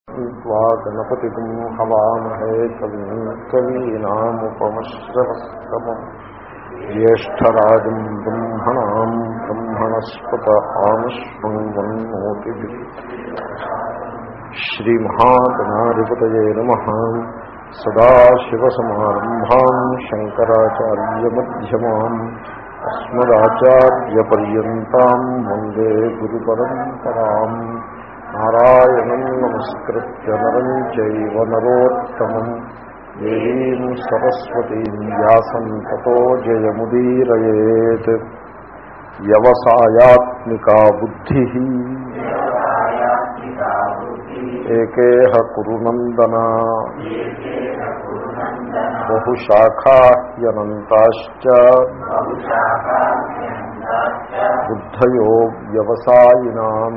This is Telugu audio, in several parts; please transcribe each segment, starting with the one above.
त्वा गणपतिम् हवामहे कविम् कवीनामुपमश्रवस्तमम् ज्येष्ठराजम् ब्रह्मणाम् ब्रह्मणस्पत आनुष्वन्वन्नोतिभिः श्रीमहागणाधिपतये नमः सदाशिवसमारम्भाम् शङ्कराचार्यमध्यमाम् अस्मदाचार्यपर्यन्ताम् वन्दे गुरुपरम्पराम् నారాయణం నమస్కృత్య నరం చైవ నరోత్తమం దేవీం సరస్వతీం వ్యాసం తతో జయముదీరయేత్ వ్యవసాయాత్మికా బుద్ధి ఏకేహ కురునందన బహుశాఖాహ్యనంతాశ్చ బుద్ధయో వ్యవసాయినాం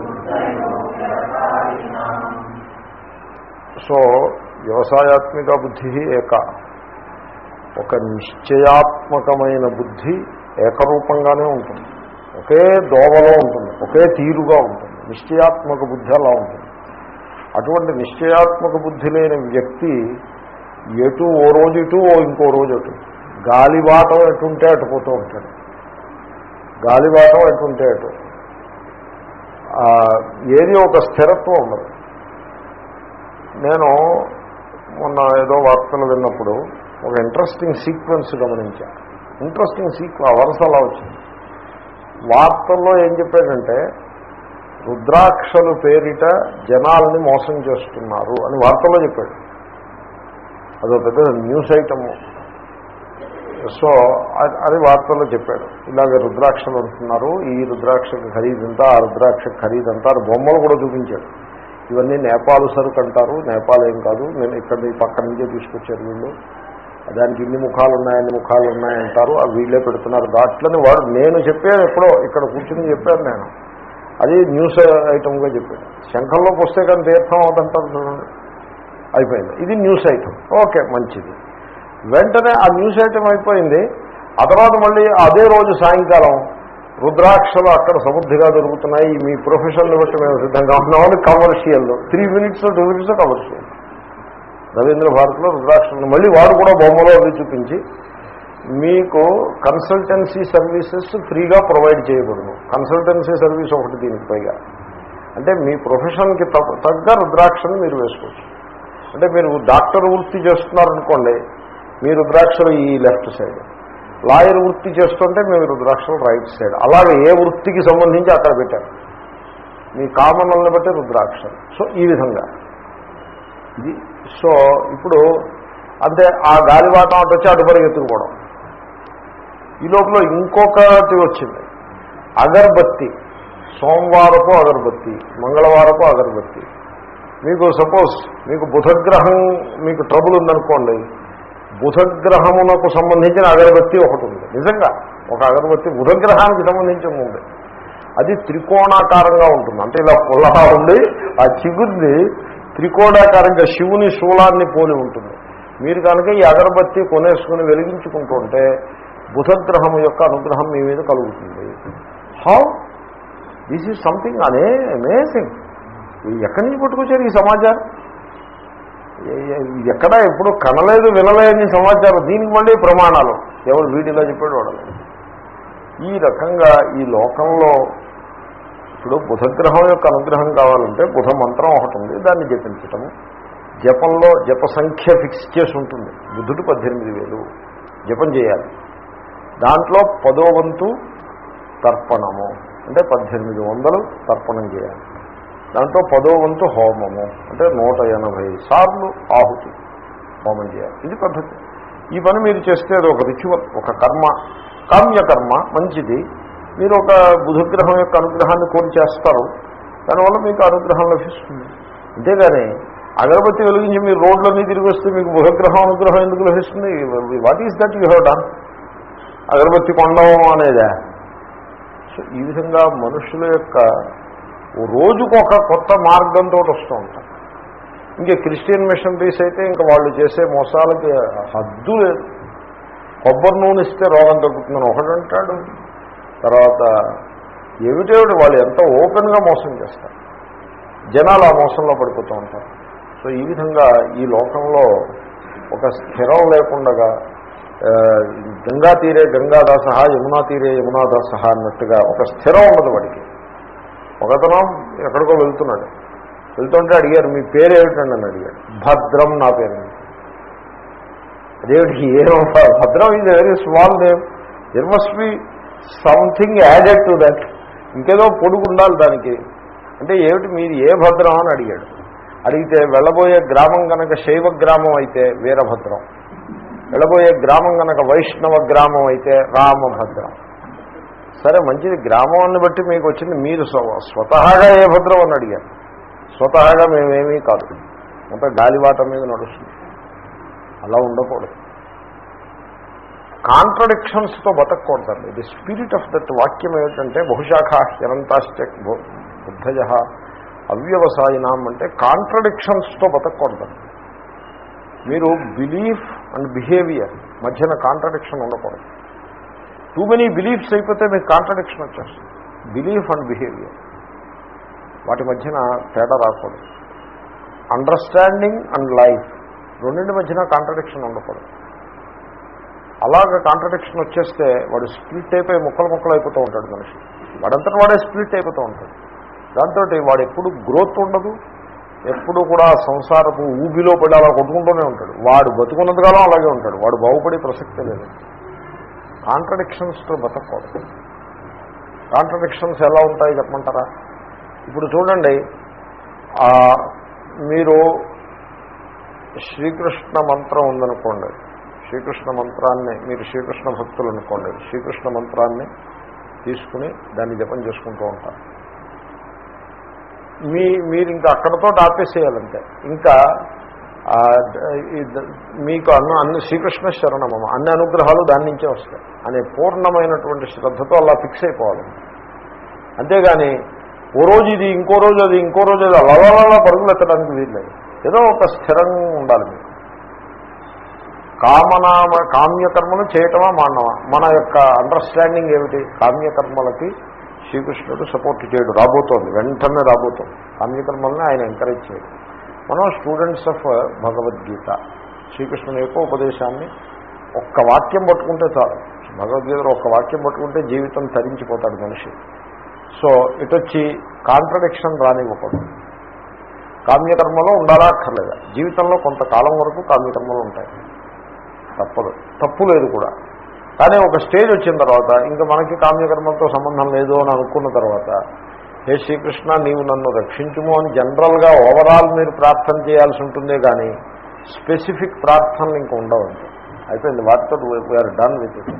సో వ్యవసాయాత్మిక బుద్ధి ఏక ఒక నిశ్చయాత్మకమైన బుద్ధి ఏకరూపంగానే ఉంటుంది ఒకే దోవలో ఉంటుంది ఒకే తీరుగా ఉంటుంది నిశ్చయాత్మక బుద్ధి అలా ఉంటుంది అటువంటి నిశ్చయాత్మక బుద్ధి లేని వ్యక్తి ఎటు ఓ రోజు ఇటు ఓ ఇంకో రోజు అటు గాలివాటం ఎటుంటే అటు పోతూ ఉంటాడు గాలివాటం ఎటుంటే అటు ఏది ఒక స్థిరత్వం ఉండదు నేను మొన్న ఏదో వార్తలు విన్నప్పుడు ఒక ఇంట్రెస్టింగ్ సీక్వెన్స్ గమనించా ఇంట్రెస్టింగ్ సీక్వెన్స్ వరుస అలా వచ్చింది వార్తల్లో ఏం చెప్పాడంటే రుద్రాక్షలు పేరిట జనాల్ని మోసం చేస్తున్నారు అని వార్తల్లో చెప్పాడు అదో పెద్ద న్యూస్ ఐటమ్ సో అది వార్తల్లో చెప్పాడు ఇలాగ రుద్రాక్షలు అంటున్నారు ఈ రుద్రాక్షకి ఖరీదంతా ఆ రుద్రాక్ష ఖరీదంతా బొమ్మలు కూడా చూపించాడు ఇవన్నీ నేపాల్ సరుకు అంటారు నేపాల్ ఏం కాదు నేను ఇక్కడ పక్క నుంచే తీసుకొచ్చారు వీళ్ళు దానికి ఇన్ని ముఖాలు ఉన్నాయి అన్ని ముఖాలు ఉన్నాయంటారు అవి వీళ్ళే పెడుతున్నారు దాంట్లోనే వాడు నేను చెప్పాను ఎప్పుడో ఇక్కడ కూర్చుని చెప్పాను నేను అది న్యూస్ ఐటమ్గా చెప్పాను శంఖంలో పుస్తకం తీర్థం అవుతుంటారు చూడండి అయిపోయింది ఇది న్యూస్ ఐటమ్ ఓకే మంచిది వెంటనే ఆ న్యూస్ ఐటమ్ అయిపోయింది ఆ తర్వాత మళ్ళీ అదే రోజు సాయంకాలం రుద్రాక్షలు అక్కడ సమృద్ధిగా దొరుకుతున్నాయి మీ ప్రొఫెషన్లు బట్టి మేము సిద్ధంగా ఉన్నామని commercial three minutes two minutes commercial Ravindra భారత్లో రుద్రాక్షలు మళ్ళీ వాడు కూడా బొమ్మలో అవి చూపించి మీకు కన్సల్టెన్సీ సర్వీసెస్ ఫ్రీగా ప్రొవైడ్ చేయబడును కన్సల్టెన్సీ సర్వీస్ ఒకటి దీనికి పైగా అంటే మీ ప్రొఫెషన్కి తగ్గ రుద్రాక్షను మీరు వేసుకోవచ్చు అంటే మీరు డాక్టర్ వృత్తి చేస్తున్నారనుకోండి మీ రుద్రాక్షలు ఈ లెఫ్ట్ సైడ్ లాయర్ వృత్తి చేస్తుంటే మేము రుద్రాక్షలు రైట్ సైడ్ అలాగే ఏ వృత్తికి సంబంధించి అక్కడ పెట్టారు మీ కామనల్ని బట్టి రుద్రాక్షలు సో ఈ విధంగా ఇది సో ఇప్పుడు అంటే ఆ గాలివాటం అటు వచ్చి అటు పరిగెత్తుకుపోవడం ఈ లోపల ఇంకొకటి వచ్చింది అగర్బత్తి సోమవారపు అగరబత్తి మంగళవారపు అగరబత్తి మీకు సపోజ్ మీకు బుధగ్రహం మీకు ట్రబుల్ ఉందనుకోండి బుధగ్రహమునకు సంబంధించిన అగరబత్తి ఒకటి ఉంది నిజంగా ఒక అగరబత్తి బుధగ్రహానికి సంబంధించి ఉంది అది త్రికోణాకారంగా ఉంటుంది అంటే ఇలా పొలహా ఉండి ఆ చిగురిని త్రికోణాకారంగా శివుని శూలాన్ని పోలి ఉంటుంది మీరు కనుక ఈ అగరబత్తి కొనేసుకుని వెలిగించుకుంటుంటే బుధగ్రహం యొక్క అనుగ్రహం మీ మీద కలుగుతుంది హౌ దిస్ ఈజ్ సంథింగ్ అనే అమేజింగ్ ఎక్కడి నుంచి పట్టుకొచ్చారు ఈ సమాచారం ఎక్కడ ఎప్పుడు కనలేదు వినలేని సమాచారం దీనికి మళ్ళీ ప్రమాణాలు ఎవరు వీడిలో చెప్పాడు వాడలేదు ఈ రకంగా ఈ లోకంలో ఇప్పుడు బుధగ్రహం యొక్క అనుగ్రహం కావాలంటే బుధ మంత్రం ఒకటి ఉంది దాన్ని జపించటం జపంలో జప సంఖ్య ఫిక్స్ చేసి ఉంటుంది బుద్ధుడు పద్దెనిమిది వేలు జపం చేయాలి దాంట్లో పదో వంతు తర్పణము అంటే పద్దెనిమిది వందలు తర్పణం చేయాలి దాంట్లో పదో వంతు హోమము అంటే నూట ఎనభై సార్లు ఆహుతి హోమం చేయాలి ఇది పద్ధతి ఈ పని మీరు చేస్తే అది ఒక రిచువల్ ఒక కర్మ కామ్యకర్మ మంచిది మీరు ఒక బుధగ్రహం యొక్క అనుగ్రహాన్ని కోరి చేస్తారు దానివల్ల మీకు అనుగ్రహం లభిస్తుంది అంతేగాని అగరబత్తి వెలిగించి మీరు రోడ్లన్నీ తిరిగి వస్తే మీకు బుధగ్రహం అనుగ్రహం ఎందుకు లభిస్తుంది what is that you have done అగరబత్తి కొండం అనేదా సో ఈ విధంగా మనుషుల యొక్క రోజుకు ఒక కొత్త మార్గంతో వస్తూ ఉంటారు ఇంకా క్రిస్టియన్ మిషనరీస్ అయితే ఇంకా వాళ్ళు చేసే మోసాలకి హద్దు లేదు కొబ్బరి నూనె ఇస్తే రోగం తగ్గుతుందని ఒకడంటాడు తర్వాత ఏమిటేమిటి వాళ్ళు ఎంత ఓపెన్గా మోసం చేస్తారు జనాలు ఆ మోసంలో పడిపోతూ ఉంటారు సో ఈ విధంగా ఈ లోకంలో ఒక స్థిరం లేకుండగా ఆ, గంగా తీరే గంగాదాస యమునా తీరే యమునాదాస అన్నట్టుగా ఒక స్థిరం ఉండదు వాడికి ఒకతను ఎక్కడికో వెళ్తున్నాడు వెళ్తుంటే అడిగారు మీ పేరు ఏమిటండి అని అడిగాడు భద్రం నా పేరు అదేమిటి ఏమో భద్రం ఇది very small name there must be something added to that ఇంకేదో పొడుగు ఉండాలి దానికి అంటే ఏమిటి మీది ఏ భద్రం అని అడిగాడు అడిగితే వెళ్ళబోయే గ్రామం కనుక శైవ గ్రామం అయితే వీరభద్రం వెళ్ళబోయే గ్రామం కనుక వైష్ణవ గ్రామం అయితే రామభద్రం సరే మంచిది గ్రామాన్ని బట్టి మీకు వచ్చింది మీరు స్వ- స్వతహాగా ఏ భద్రం అని అడిగారు స్వతహాగా మేమేమీ కాదు అంత గాలివాట మీద నడుస్తుంది అలా ఉండకూడదు కాంట్రడిక్షన్స్తో బతకూడదండి ది స్పిరిట్ ఆఫ్ దట్ వాక్యం ఏమిటంటే బహుశాఖ హిరంతాశ్చ బుద్ధయ అవ్యవసాయినాం అంటే కాంట్రడిక్షన్స్తో బతకూడదండి మీరు బిలీఫ్ అండ్ బిహేవియర్ మధ్యన కాంట్రడిక్షన్ ఉండకూడదు టూ మెనీ బిలీఫ్స్ అయిపోతే మీకు కాంట్రడిక్షన్ వచ్చేస్తుంది బిలీఫ్ అండ్ బిహేవియర్ వాటి మధ్యన తేడా రాకూడదు అండర్స్టాండింగ్ అండ్ లైఫ్ రెండింటి మధ్యన కాంట్రడిక్షన్ ఉండకూడదు అలాగ కాంట్రడిక్షన్ వచ్చేస్తే వాడు స్ప్లిట్ అయిపోయి ముక్కలు ముక్కలు అయిపోతూ ఉంటాడు మనిషి వాడంతటా వాడే స్ప్లిట్ అయిపోతూ ఉంటాడు దాంతో వాడు ఎప్పుడు గ్రోత్ ఉండదు ఎప్పుడు కూడా సంసారపు ఊబిలో పడి అలా కొట్టుకుంటూనే ఉంటాడు వాడు బతుకున్నంతకాలం అలాగే ఉంటాడు వాడు బాగుపడే ప్రసక్తే లేదు కాంట్రడిక్షన్స్తో బతకూడదు కాంట్రడిక్షన్స్ ఎలా ఉంటాయి చెప్పమంటారా ఇప్పుడు చూడండి ఆ, మీరు శ్రీకృష్ణ మంత్రం ఉందనుకోండి శ్రీకృష్ణ మంత్రాన్ని మీరు శ్రీకృష్ణ భక్తులు అనుకోండి శ్రీకృష్ణ మంత్రాన్ని తీసుకుని దాన్ని జపం చేసుకుంటూ ఉంటారు మీ మీరు ఇంకా అక్కడతో ఆపేసేయాలంటే ఇంకా ఆ, ఇది మీకు అన్న అన్ని శ్రీకృష్ణ శరణమమ అన్ని అనుగ్రహాలు దాని నుంచే వస్తాయి అనే పూర్ణమైనటువంటి శ్రద్ధతో అలా ఫిక్స్ అయిపోవాలి అంతేగాని ఓ రోజు ఇది ఇంకో రోజు అది ఇంకో రోజు అది అలా పరుగులు ఎత్తడానికి వీల్లేదు ఏదో ఒక స్థిరంగా ఉండాలి మీకు కామనామ కామ్యకర్మలు చేయటమా మానవా మన యొక్క అండర్స్టాండింగ్ ఏమిటి కామ్యకర్మలకి శ్రీకృష్ణుడు సపోర్ట్ చేయడు రాబోతోంది వెంటనే రాబోతోంది కామ్యకర్మల్ని ఆయన ఎంకరేజ్ చేయడు మనం స్టూడెంట్స్ ఆఫ్ భగవద్గీత శ్రీకృష్ణుని యొక్క ఉపదేశాన్ని ఒక్క వాక్యం పట్టుకుంటే చాలు భగవద్గీతలో ఒక్క వాక్యం పట్టుకుంటే జీవితం తరించిపోతాడు మనిషి సో ఇటొచ్చి కాంట్రడిక్షన్ రానివ్వకూడదు కామ్యకర్మలో ఉండాలా అక్కర్లేదా జీవితంలో కొంతకాలం వరకు కామ్యకర్మలు ఉంటాయి తప్పదు తప్పు లేదు కూడా కానీ ఒక స్టేజ్ వచ్చిన తర్వాత ఇంకా మనకి కామ్యకర్మలతో సంబంధం లేదు అని అనుకున్న తర్వాత హే శ్రీకృష్ణ నీవు నన్ను రక్షించుము అని జనరల్గా ఓవరాల్ మీరు ప్రార్థన చేయాల్సి ఉంటుందే కానీ స్పెసిఫిక్ ప్రార్థనలు ఇంకా ఉండవండి అయిపోయింది వాటితో వీఆర్ డన్ విత్ ఇట్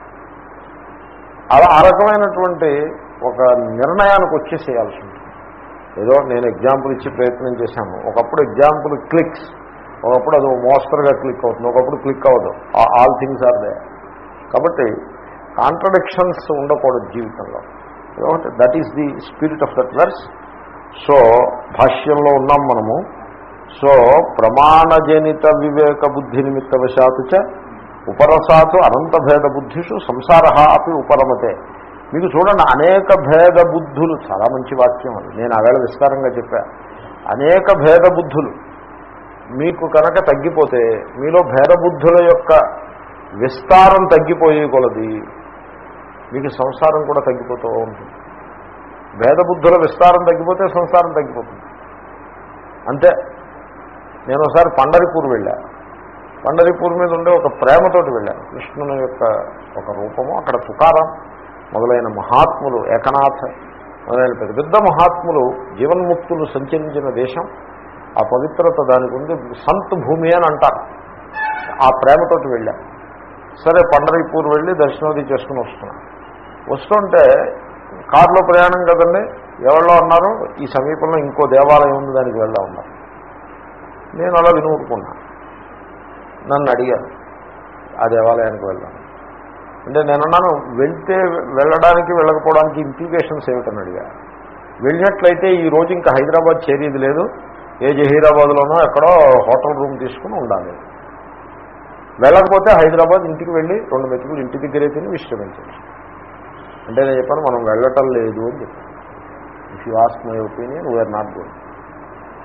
అలా ఆ రకమైనటువంటి ఒక నిర్ణయానికి వచ్చేసేయాల్సి ఉంటుంది ఏదో నేను ఎగ్జాంపుల్ ఇచ్చి ప్రయత్నం చేశాను ఒకప్పుడు ఎగ్జాంపుల్ క్లిక్స్ ఒకప్పుడు అది మోస్తరుగా క్లిక్ అవుతుంది ఒకప్పుడు క్లిక్ అవ్వదు ఆల్ థింగ్స్ ఆర్ దే కాబట్టి కాంట్రడిక్షన్స్ ఉండకూడదు జీవితంలో ఒకటి that is the spirit of that verse so భాష్యంలో ఉన్నాం మనము సో ప్రమాణజనిత వివేక బుద్ధి నిమిత్త వశాతు చ ఉపరసాతు అనంత భేద బుద్ధిషు సంసార అపి ఉపరమతే మీకు చూడండి అనేక భేద బుద్ధులు చాలా మంచి వాక్యం అది నేను ఆవేళ విస్తారంగా చెప్పా అనేక భేద బుద్ధులు మీకు కనుక తగ్గిపోతే మీలో భేద బుద్ధుల యొక్క విస్తారం తగ్గిపోయే కొలది మీకు సంసారం కూడా తగ్గిపోతూ ఉంటుంది భేద బుద్ధుల విస్తారం తగ్గిపోతే సంసారం తగ్గిపోతుంది అంతే నేను ఒకసారి పండరిపూర్ వెళ్ళా పండరిపూర్ మీద ఉండే ఒక ప్రేమతోటి వెళ్ళాను కృష్ణుని యొక్క ఒక రూపము అక్కడ తుకారం మొదలైన మహాత్ములు ఏకనాథ్ మొదలైన పెద్ద పెద్ద మహాత్ములు జీవన్ముక్తులు సంచరించిన దేశం ఆ పవిత్రత దానికి ఉంది సంత్ భూమి అని అంటారు ఆ ప్రేమతోటి వెళ్ళా సరే పండరిపూర్ వెళ్ళి దర్శనోది చేసుకుని వస్తున్నాను వస్తుంటే కారులో ప్రయాణం కదండి ఎవరిలో ఉన్నారు ఈ సమీపంలో ఇంకో దేవాలయం ఉంది దానికి వెళ్దా ఉన్నారు నేను అలా వినుకుంటున్నా నన్ను అడిగాను ఆ దేవాలయానికి వెళ్దాం అంటే నేను అన్నాను వెళ్తే వెళ్ళడానికి వెళ్ళకపోవడానికి ఇంప్లికేషన్స్ ఏమిటని అడిగా వెళ్ళినట్లయితే ఈ రోజు ఇంకా హైదరాబాద్ చేరేది లేదు ఏ జహీరాబాద్లోనో ఎక్కడో హోటల్ రూమ్ తీసుకుని ఉండాలి వెళ్ళకపోతే హైదరాబాద్ ఇంటికి వెళ్ళి రెండు మెతుకులు ఇంటి దగ్గరే తిని విశ్రమించవచ్చు అంటే నేను చెప్పాను మనం వెళ్ళటం లేదు అని చెప్పాను if you ask my opinion we're not going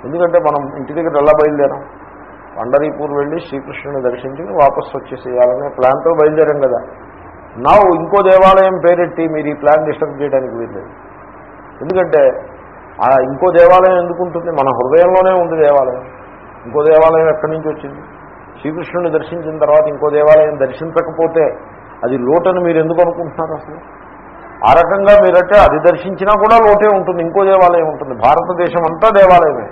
ఎందుకంటే మనం ఇంటి దగ్గర ఎలా బయలుదేరాం పండరీపూర్ వెళ్ళి శ్రీకృష్ణుని దర్శించి వాపస్ వచ్చేసేయాలనే ప్లాన్తో బయలుదేరాం కదా నా ఇంకో దేవాలయం పేరెట్టి మీరు ఈ ప్లాన్ డిస్టర్బ్ చేయడానికి వీల్లేదు ఎందుకంటే ఆ ఇంకో దేవాలయం ఎందుకు ఉంటుంది మన హృదయంలోనే ఉంది దేవాలయం ఇంకో దేవాలయం ఎక్కడి నుంచి వచ్చింది శ్రీకృష్ణుని దర్శించిన తర్వాత ఇంకో దేవాలయం దర్శించకపోతే అది లోటని మీరు ఎందుకు అనుకుంటున్నారు అసలు ఆ రకంగా మీరంటే అది దర్శించినా కూడా లోటే ఉంటుంది ఇంకో దేవాలయం ఉంటుంది భారతదేశం అంతా దేవాలయమే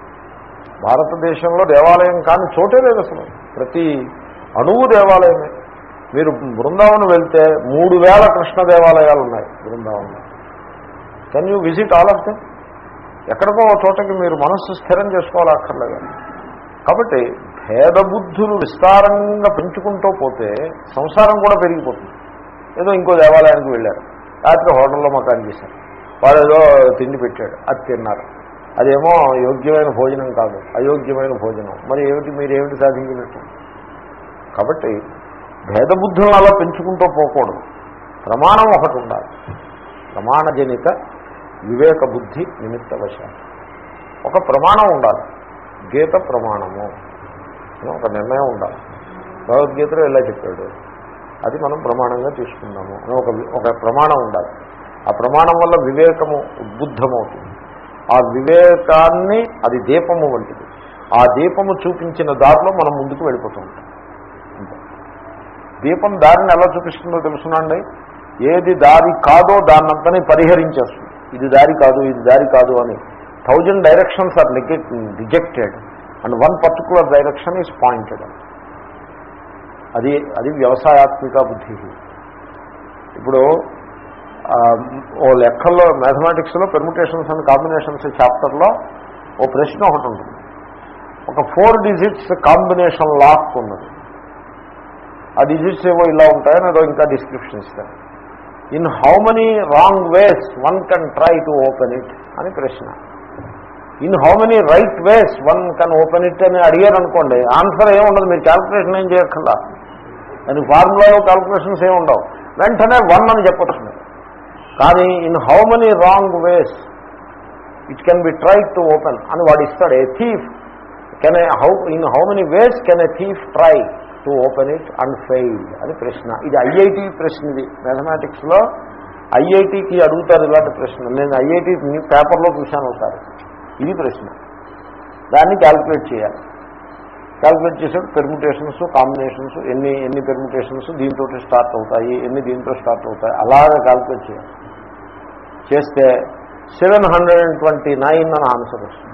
భారతదేశంలో దేవాలయం కానీ చోటే లేదు అసలు ప్రతి అణువు దేవాలయమే మీరు బృందావనం వెళ్తే మూడు వేల కృష్ణ దేవాలయాలు ఉన్నాయి Brindavanam can you visit all of them ఎక్కడికో ఒక చోటకి మీరు మనస్సు స్థిరం చేసుకోవాలక్కర్లేదు కాబట్టి భేదబుద్ధులు విస్తారంగా పెంచుకుంటూ పోతే సంసారం కూడా పెరిగిపోతుంది ఏదో ఇంకో దేవాలయానికి వెళ్ళారు రాత్రి హోటల్లో మకాన్ చేశారు వాడు ఏదో తిండి పెట్టాడు అది తిన్నారు అదేమో యోగ్యమైన భోజనం కాదు అయోగ్యమైన భోజనం మరి ఏమిటి మీరు ఏమిటి సాధించినట్టు కాబట్టి భేదబుద్ధులను అలా పెంచుకుంటూ పోకూడదు ప్రమాణం ఒకటి ఉండాలి ప్రమాణజనిత వివేక బుద్ధి నిమిత్త వశ ఒక ప్రమాణం ఉండాలి గీత ప్రమాణము అని ఒక నిర్ణయం ఉండాలి భగవద్గీతలో ఇలా చెప్పాడు అది మనం ప్రమాణంగా తీసుకుందాము అని ఒక ఒక ప్రమాణం ఉండాలి ఆ ప్రమాణం వల్ల వివేకము ఉద్బుద్ధమవుతుంది ఆ వివేకాన్ని అది దీపము వంటిది ఆ దీపము చూపించిన దారిలో మనం ముందుకు వెళ్ళిపోతూ ఉంటాం అంతే. దీపం దారిని ఎలా చూపిస్తుందో తెలుసునండి ఏది దారి కాదో దాన్నంతనే పరిహరించేస్తుంది ఇది దారి కాదు ఇది దారి కాదు అని thousand directions are negate rejected and one particular direction is pointed అది అది వ్యవసాయాత్మిక బుద్ధి ఇప్పుడు ఆ, ఓ లెక్కల్లో మ్యాథమెటిక్స్లో పెర్ముటేషన్స్ అండ్ కాంబినేషన్స్ చాప్టర్లో ఓ ప్రశ్న ఒకటి ఉంటుంది ఒక ఫోర్ డిజిట్స్ కాంబినేషన్ లాక్ ఉన్నది ఆ డిజిట్స్ ఏవో ఇలా ఉంటాయని ఏదో ఇంకా డిస్క్రిప్షన్ ఇస్తారు in how many wrong ways one can try to open it అని ప్రశ్న in how many right ways one can open it అని అడిగారు అనుకోండి ఆన్సర్ ఏమి ఉండదు మీరు క్యాల్కులేషన్ ఏం చేయక్కర్లా దానికి ఫార్ములాలో క్యాల్కులేషన్స్ ఏమి ఉండవు వెంటనే వన్ అని చెప్పచ్చు మీరు కానీ in how many wrong ways it can be try to open అని వాడు ఇస్తాడు a thief can how in how many ways can a thief try to open it and fail అని ప్రశ్న ఇది ఐఐటి ప్రశ్న ఇది మ్యాథమెటిక్స్లో ఐఐటికి అడుగుతారు ఇలాంటి ప్రశ్న నేను ఐఐటి పేపర్లో చూశాను ఒకసారి ఇది ప్రశ్న దాన్ని క్యాల్కులేట్ చేయాలి క్యాల్కులేట్ చేసాడు పెర్ముటేషన్స్ కాంబినేషన్స్ ఎన్ని ఎన్ని పెర్ముటేషన్స్ దీంతో స్టార్ట్ అవుతాయి ఎన్ని దీంతో స్టార్ట్ అవుతాయి అలాగే క్యాల్కులేట్ చేయాలి చేస్తే seven hundred and twenty nine అని ఆన్సర్ వస్తుంది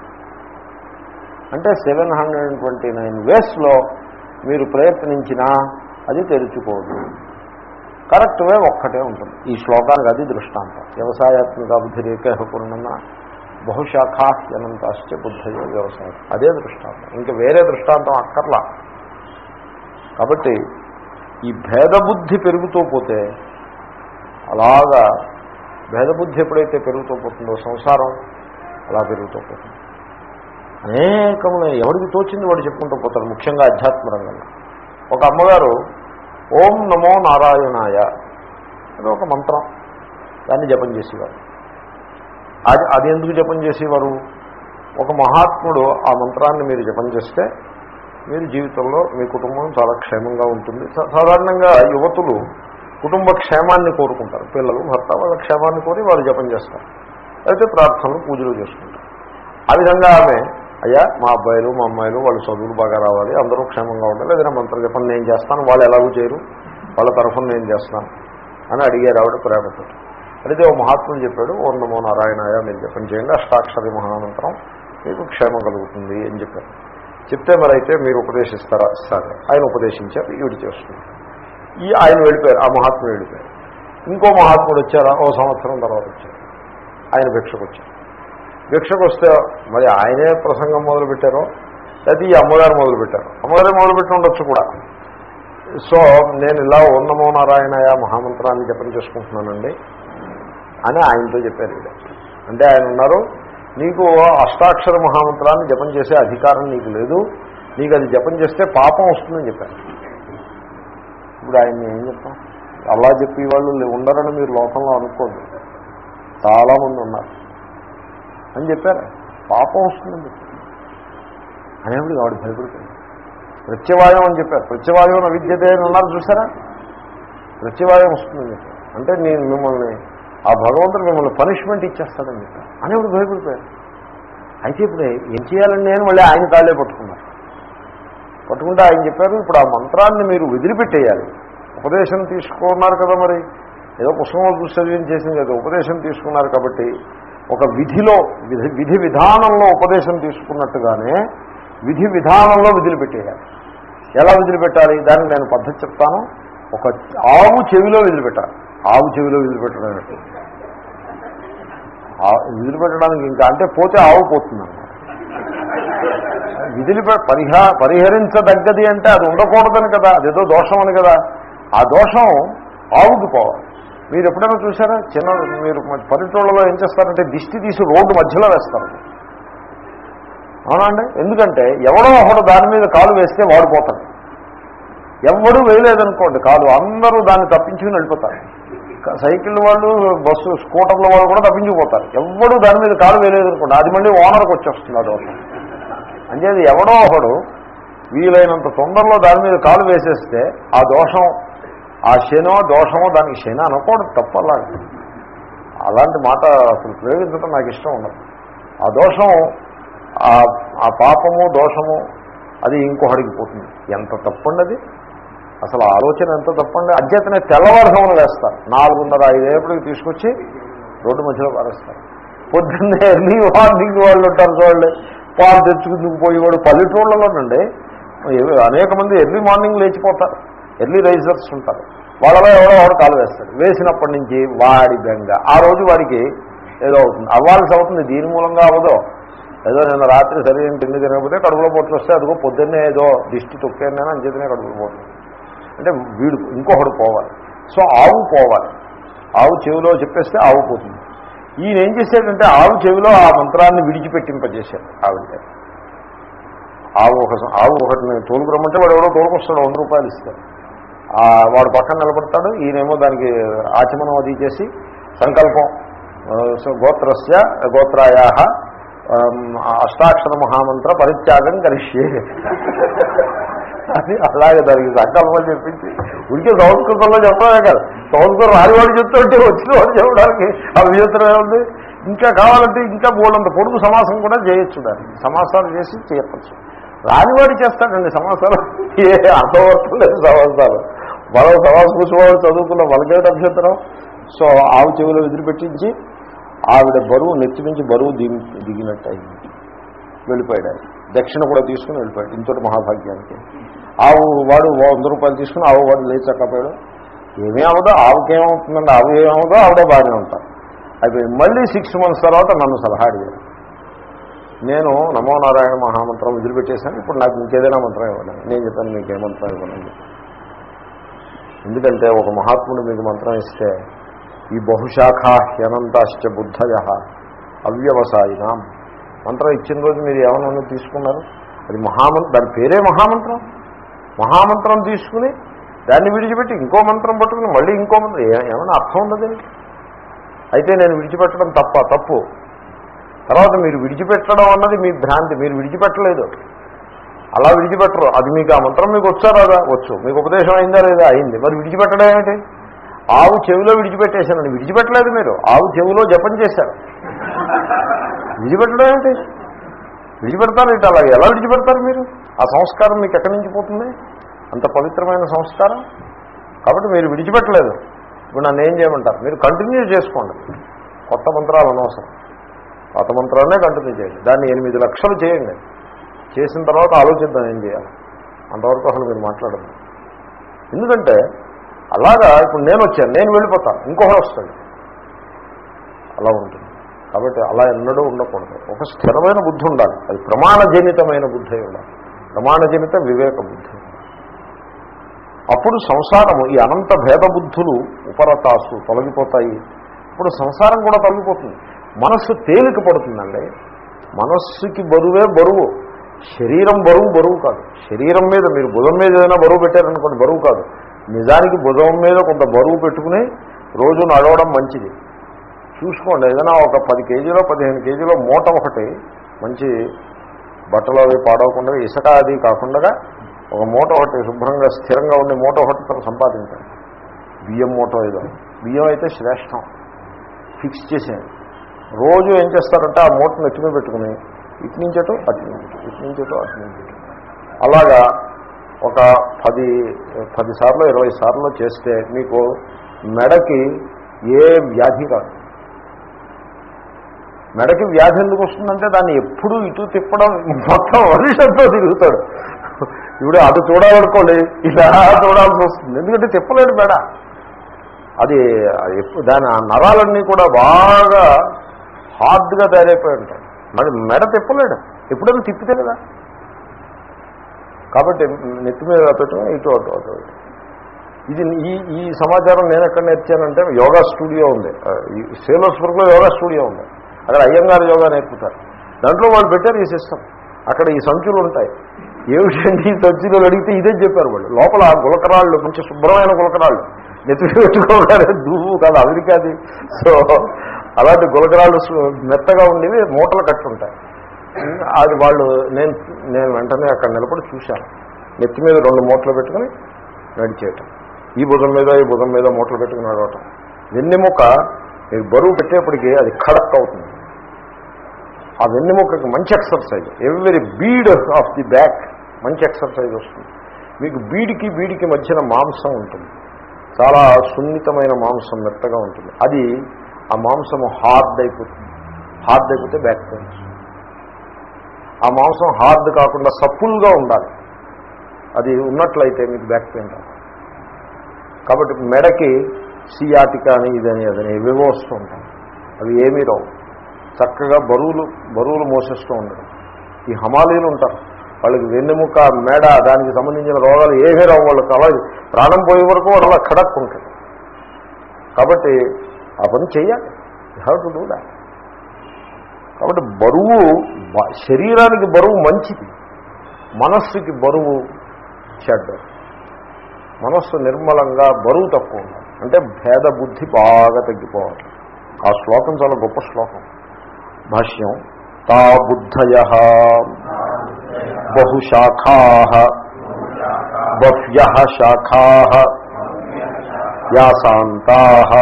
అంటే seven hundred and twenty nine వేస్లో మీరు ప్రయత్నించినా అది తెరుచుకోదు కరెక్ట్ వే ఒక్కటే ఉంటుంది ఈ శ్లోకానికి అది దృష్టాంతం వ్యవసాయాత్మిక బుద్ధి రేఖ పూర్ణన్న బహుశాఖాహ్యనంతాశ్చ బుద్ధయో వ్యవసాయం అదే దృష్టాంతం ఇంకా వేరే దృష్టాంతం అక్కర్లా కాబట్టి ఈ భేదబుద్ధి పెరుగుతూ పోతే అలాగా భేదబుద్ధి ఎప్పుడైతే పెరుగుతూ పోతుందో సంసారం అలా పెరుగుతూ పోతుంది అనేకములు ఎవరికి తోచింది వాడు చెప్పుకుంటూ పోతారు ముఖ్యంగా అధ్యాత్మ రంగంలో ఒక అమ్మగారు ఓం నమో నారాయణాయ అది ఒక మంత్రం దాన్ని జపం చేసేవారు అది అది ఎందుకు జపం చేసేవారు ఒక మహాత్ముడు ఆ మంత్రాన్ని మీరు జపం చేస్తే మీరు జీవితంలో మీ కుటుంబం చాలా క్షేమంగా ఉంటుంది సా- సాధారణంగా యువతులు కుటుంబ క్షేమాన్ని కోరుకుంటారు పిల్లలు భర్త వాళ్ళ క్షేమాన్ని కోరి వారు జపం చేస్తారు అయితే ప్రార్థనలు పూజలు చేసుకుంటారు ఆ విధంగా ఆమె అయ్యా మా అబ్బాయిలు మా అమ్మాయిలు వాళ్ళు చదువులు బాగా రావాలి అందరూ క్షేమంగా ఉండాలి ఏదైనా మంత్ర జపం నేను చేస్తాను వాళ్ళు ఎలాగూ చేయరు వాళ్ళ తరఫున నేను చేస్తాను అని అడిగారు ఆవిడ ప్రేమతో అయితే ఓ మహాత్ముడు చెప్పాడు ఓ నమో నారాయణాయ మీరు జపం చేయండి అష్టాక్షరి మహామంత్రం మీకు క్షేమం కలుగుతుంది అని చెప్పారు చెప్తే మరి అయితే మీరు ఉపదేశిస్తారా సరే ఆయన ఉపదేశించారు ఈవిడ చేస్తుంది ఈ ఆయన వెళ్ళిపోయారు ఆ మహాత్ముడు వెళ్ళిపోయారు ఇంకో మహాత్ముడు వచ్చారా ఓ సంవత్సరం తర్వాత వచ్చారు ఆయన భిక్షకు వచ్చారు భిక్షకు వస్తే మరి ఆయనే ప్రసంగం మొదలు పెట్టారో లేకపోతే ఈ అమ్మగారు మొదలు పెట్టారు అమ్మగారే మొదలు పెట్టి ఉండొచ్చు కూడా సో నేను ఇలా ఉన్నమో నారాయణయ మహామంత్రాన్ని జపం చేసుకుంటున్నానండి అని ఆయనతో చెప్పారు ఈవిడ. అంటే ఆయన ఉన్నారు నీకు అష్టాక్షర మహామంత్రాన్ని జపం చేసే అధికారం నీకు లేదు నీకు అది జపం చేస్తే పాపం వస్తుందని చెప్పారు ఇప్పుడు ఆయన్ని ఏం చెప్తాం అలా చెప్పి వాళ్ళు ఉండరని మీరు లోకంలో అనుకోండి చాలామంది ఉన్నారు అని చెప్పారు పాపం వస్తుందని చెప్పారు అనేప్పుడు ఆవిడ భయపడిపోయింది ప్రత్యవాయం అని చెప్పారు ప్రత్యవాయం విద్యతే అని ఉన్నారు చూసారా ప్రత్యవాయం వస్తుందని చెప్పారు అంటే నేను మిమ్మల్ని ఆ భగవంతుడు మిమ్మల్ని పనిష్మెంట్ ఇచ్చేస్తాడని చెప్పారు అనేప్పుడు భయపడిపోయారు అయితే ఇప్పుడు ఏం చేయాలండి అని మళ్ళీ ఆయన తాళ్ళే పట్టుకున్నారు పట్టుకుంటే ఆయన చెప్పారు ఇప్పుడు ఆ మంత్రాన్ని మీరు వదిలిపెట్టేయాలి ఉపదేశం తీసుకున్నారు కదా మరి ఏదో పుస్తకంలో చూసి చదివించి చేసింది కదా ఉపదేశం తీసుకున్నారు కాబట్టి ఒక విధిలో విధి విధి విధానంలో ఉపదేశం తీసుకున్నట్టుగానే విధి విధానంలో వదిలిపెట్టేయాలి ఎలా వదిలిపెట్టాలి దానికి నేను పద్ధతి చెప్తాను ఒక ఆవు చెవిలో వదిలిపెట్టాలి ఆవు చెవిలో వదిలిపెట్టడం అంటే ఆ- వదిలిపెట్టడానికి ఇంకా అంటే పోతే ఆవు పోతుందన్నమాట విదిలిపె పరిహా పరిహరించదగ్గది అంటే అది ఉండకూడదని కదా అదేదో దోషం అని కదా ఆ దోషం ఆవుకి పోవాలి మీరు ఎప్పుడైనా చూసారా చిన్న మీరు పల్లెటూళ్ళలో ఏం చేస్తారంటే దిష్టి తీసి రోడ్డు మధ్యలో వేస్తారు అవునండి ఎందుకంటే ఎవడో ఒకడు దాని మీద కాలు వేస్తే వాడిపోతాడు ఎవడు వేయలేదనుకోండి కాలు అందరూ దాన్ని తప్పించుకుని వెళ్ళిపోతారు క- సైకిల్ వాళ్ళు బస్సు స్కూటర్ల వాళ్ళు కూడా తప్పించుకుపోతారు ఎవడు దాని మీద కాలు వేయలేదనుకోండి అది మళ్ళీ ఓనర్కి వచ్చేస్తుంది ఆ దోషం అంచేది ఎవడో ఒకడు వీలైనంత తొందరలో దాని మీద కాలు వేసేస్తే ఆ దోషం ఆ శనో దోషమో దానికి శని అనకూడదు తప్పలా అలాంటి మాట అసలు ప్రయోగించడం నాకు ఇష్టం ఉండదు ఆ దోషం ఆ- ఆ పాపము దోషము అది ఇంకొకడికి పోతుంది ఎంత తప్పండి అది అసలు ఆలోచన ఎంత తప్పండి అధ్యతనే తెల్లవారుసములు వేస్తారు నాలుగున్నర ఐదేపటికి తీసుకొచ్చి రోడ్డు మధ్యలో పారేస్తారు పొద్దున్నే ఎర్లీ మార్నింగ్ వాళ్ళు ఉంటారు చూడండి పాలు తెచ్చుకుందుకు పోయేవాడు పల్లెటూళ్ళలోనండి ఏవో అనేక మంది ఎర్లీ మార్నింగ్ లేచిపోతారు ఎర్లీ రైజర్స్ ఉంటారు వాళ్ళలో ఎవడో వాడు కాలు వేస్తాడు వేసినప్పటి నుంచి వాడి బెంగ ఆ రోజు వాడికి ఏదో అవుతుంది అవ్వాల్సి అవుతుంది దీని మూలంగా అవ్వదో ఏదో నిన్న రాత్రి సరైన తిండి తినకపోతే కడుపులో పోట్లు వస్తే అదిగో పొద్దున్నే ఏదో దిష్టి తొక్కాను నేను అంచేతనే కడుపులో పోట్లు అంటే వీడు ఇంకొకడు పోవాలి సో ఆవు పోవాలి ఆవు చెవిలో చెప్పేస్తే ఆవు పోతుంది ఈయన ఏం చేశాడంటే ఆవు చెవిలో ఆ మంత్రాన్ని విడిచిపెట్టింపజేశాడు ఆవిడ ఆవు ఒక ఆవు ఒకటిని తోలుకురమ్మంటే వాడు ఎవడో తోలుకొస్తాడు వంద రూపాయలు ఇస్తాడు ఆ వాడు పక్కన నిలబడతాడు ఈయనేమో దానికి ఆచమనం అది చేసి సంకల్పం ఆ, సో గోత్రస్య గోత్రాయా అష్టాక్షర మహామంత్ర పరిత్యాగం కరిష్యే అది అలాగే దానికి సంకల్పం చెప్పించి ఉడికే సంస్కృతంలో చెప్పడమే కదా సంస్కృతం రానివాడు చెప్తుంటే వచ్చిన వాడు చెప్పడానికి అభియోత్రం ఏముంది ఇంకా కావాలంటే ఇంకా బోలంత పొడుగు సమాసం కూడా చేయొచ్చు దాన్ని సమాసాలు చేసి చేయవచ్చు రానివాడు చేస్తాడండి సమాసాలు ఏ అర్థవర్తం లేదు సమాసాలు మనం సమాస కూర్చోవాడు చదువుకున్న వాళ్ళకేమిటి అభ్యంతరం సో ఆవు చెవిలో వదిలిపెట్టించి ఆవిడ బరువు నెత్తి నుంచి బరువు దిగి దిగినట్టు అయింది వెళ్ళిపోయాడు ఆయన దక్షిణ కూడా తీసుకుని వెళ్ళిపోయాడు ఇంతటి మహాభాగ్యానికి ఆవు వాడు వంద రూపాయలు తీసుకుని ఆవు వాడు లేచి చక్కపోయాడు ఏమీ అవ్వదో ఆవుకేమవుతుందండి ఆవు ఏమవుదో ఆవిడే బాగానే ఉంటారు అయిపోయి మళ్ళీ సిక్స్ మంత్స్ తర్వాత నన్ను సలహా అడిగారు నేను నమో నారాయణ మహామంత్రం వదిలిపెట్టేశాను ఇప్పుడు నాకు ఇంకేదైనా మంత్రం ఇవ్వండి నేను చెప్పాను మీకు ఏ మంత్రం ఇవ్వనండి ఎందుకంటే ఒక మహాత్ముడు మీకు మంత్రం ఇస్తే ఈ బహుశాఖా హ్యనంతాశ్చ బుద్ధయ అవ్యవసాయినాం మంత్రం ఇచ్చిన రోజు మీరు ఏమన్నా తీసుకున్నారు అది మహామంత్రం దాని పేరే మహామంత్రం మహామంత్రం తీసుకుని దాన్ని విడిచిపెట్టి ఇంకో మంత్రం పట్టుకుని మళ్ళీ ఇంకో మంత్రం ఏ- ఏమైనా అర్థం ఉండదు అయితే నేను విడిచిపెట్టడం తప్ప తప్పు తర్వాత మీరు విడిచిపెట్టడం అన్నది మీ భ్రాంతి మీరు విడిచిపెట్టలేదు అలా విడిచిపెట్టరు అది మీకు ఆ మంత్రం మీకు వచ్చా రాదా వచ్చు మీకు ఉపదేశం అయిందా లేదా అయింది మరి విడిచిపెట్టడం ఏమిటి ఆవు చెవిలో విడిచిపెట్టేశానండి విడిచిపెట్టలేదు మీరు ఆవు చెవిలో జపం చేశారు విడిచిపెట్టడం ఏమిటి విడిచిపెడతారు ఇటు అలా ఎలా విడిచిపెడతారు మీరు ఆ సంస్కారం మీకు ఎక్కడి నుంచి పోతుంది అంత పవిత్రమైన సంస్కారం కాబట్టి మీరు విడిచిపెట్టలేదు ఇప్పుడు నన్ను ఏం చేయమంటారు మీరు కంటిన్యూ చేసుకోండి కొత్త మంత్రాలు అనవసరం పాత మంత్రాలనే కంటిన్యూ చేయండి దాన్ని ఎనిమిది లక్షలు చేయండి చేసిన తర్వాత ఆలోచిద్దాం ఏం చేయాలి అంతవరకు అసలు మీరు మాట్లాడదు ఎందుకంటే అలాగా ఇప్పుడు నేను వచ్చాను నేను వెళ్ళిపోతాను ఇంకొకరు వస్తాడు అలా ఉంటుంది కాబట్టి అలా ఎన్నడూ ఉండకూడదు ఒక స్థిరమైన బుద్ధి ఉండాలి అది ప్రమాణజనితమైన బుద్ధి అయి ఉండాలి ప్రమాణజనిత వివేక బుద్ధి అప్పుడు సంసారము ఈ అనంత భేద బుద్ధులు ఉపరతాసు తొలగిపోతాయి ఇప్పుడు సంసారం కూడా తొలగిపోతుంది మనస్సు తేలిక పడుతుందండి మనస్సుకి బరువే బరువు శరీరం బరువు బరువు కాదు శరీరం మీద మీరు భుజం మీద ఏదైనా బరువు పెట్టారనుకోండి బరువు కాదు నిజానికి భుజం మీద కొంత బరువు పెట్టుకుని రోజు నడవడం మంచిది చూసుకోండి ఏదైనా ఒక పది కేజీలో పదిహేను కేజీలో మూట ఒకటి మంచి బట్టలు అవి పాడవకుండా ఇసుక అది కాకుండా ఒక మూట ఒకటి శుభ్రంగా స్థిరంగా ఉండే మూట ఒకటి తను సంపాదించాలి బియ్యం మూట ఏదో బియ్యం అయితే శ్రేష్టం ఫిక్స్ చేసేయండి రోజు ఏం చేస్తారంటే ఆ మూటను ఎత్తుమే పెట్టుకుని ఇటు నుంచి అటు అటు నుంచి ఇటు, ఇటు నుంచి అటు అటు నుంచి ఇటు. అలాగా ఒక పది పది సార్లు ఇరవై సార్లు చేస్తే మీకు మెడకి ఏ వ్యాధి కాదు మెడకి వ్యాధి ఎందుకు వస్తుందంటే దాన్ని ఎప్పుడు ఇటు తిప్పడం మొత్తం వర్షంతో తిరుగుతాడు ఇప్పుడు అటు చూడాలనుకోండి ఇలా చూడాల్సి వస్తుంది ఎందుకంటే తిప్పలేడు మెడ అది అది ఎప్పు- దాని ఆ నరాలన్నీ కూడా బాగా హార్డ్గా తయారైపోయి ఉంటాయి మరి మెడ తిప్పలేడు ఎప్పుడైనా తిప్పితే కదా కాబట్టి నెత్తి మీద పెట్టడం ఇటు అటు అటు ఇటు. ఇది ఈ ఈ సమాచారం నేను ఎక్కడ నేర్చానంటే యోగా స్టూడియో ఉంది ఆ, ఈ సేలోస్బర్గ్లో యోగా స్టూడియో ఉంది అక్కడ అయ్యంగారు యోగా నేర్పుతారు దాంట్లో వాళ్ళు పెట్టారు ఈ సిస్టమ్ అక్కడ ఈ సంచులు ఉంటాయి ఏమిటండి ఈ సంచులు అడిగితే ఇదే చెప్పారు వాళ్ళు లోపల ఆ గులకరాళ్ళు మంచి శుభ్రమైన గులకరాళ్ళు నెత్తి మీద పెట్టుకోగానే దువ్వు కాదు అమెరికాది సో అలాంటి గులకరాళ్ళు సు- మెత్తగా ఉండేవి మూటలు కట్టుంటాయి అది వాళ్ళు నేను నేను వెంటనే అక్కడ నిలబడి చూశాను నెత్తి మీద రెండు మూటలు పెట్టుకుని నడిచేయటం ఈ భుజం మీద ఈ భుజం మీద మూటలు పెట్టుకుని నడవటం వెన్నెముక మీరు బరువు పెట్టేప్పటికీ అది ఖడక్ అవుతుంది ఆ వెన్నెముకకి మంచి exercise every bead of the back మంచి ఎక్సర్సైజ్ వస్తుంది మీకు బీడికి బీడికి మధ్యన మాంసం ఉంటుంది చాలా సున్నితమైన మాంసం మెత్తగా ఉంటుంది అది ఆ మాంసము హార్డ్ అయిపోతుంది హార్డ్ అయిపోతే బ్యాక్ పెయిన్ వస్తుంది. ఆ మాంసం హార్డ్ కాకుండా సప్పుల్గా ఉండాలి అది ఉన్నట్లయితే మీకు బ్యాక్ పెయిన్ రాదు కాబట్టి మెడకి సియాటికా అని ఇదని అదని ఏవేవో వస్తూ ఉంటాయి అవి ఏమీ రావు చక్కగా బరువులు బరువులు మోసేస్తూ ఉండడం ఈ హమాలీలు ఉంటారు వాళ్ళకి వెన్నెముక మెడ దానికి సంబంధించిన రోగాలు ఏమీ రావు వాళ్ళకి అలా ప్రాణం పోయే వరకు వాళ్ళు అలా ఖడక్ ఉంటాయి కాబట్టి ఆ పని చెయ్యాలి you have to do that కాబట్టి బరువు బ- శరీరానికి బరువు మంచిది మనస్సుకి బరువు చెడ్డ మనస్సు నిర్మలంగా బరువు తక్కువ ఉండాలి అంటే భేద బుద్ధి బాగా తగ్గిపోవాలి ఆ శ్లోకం చాలా గొప్ప శ్లోకం భాష్యం తా బుద్ధయ బహుశాఖా బహ్య శాఖా యాసాంతా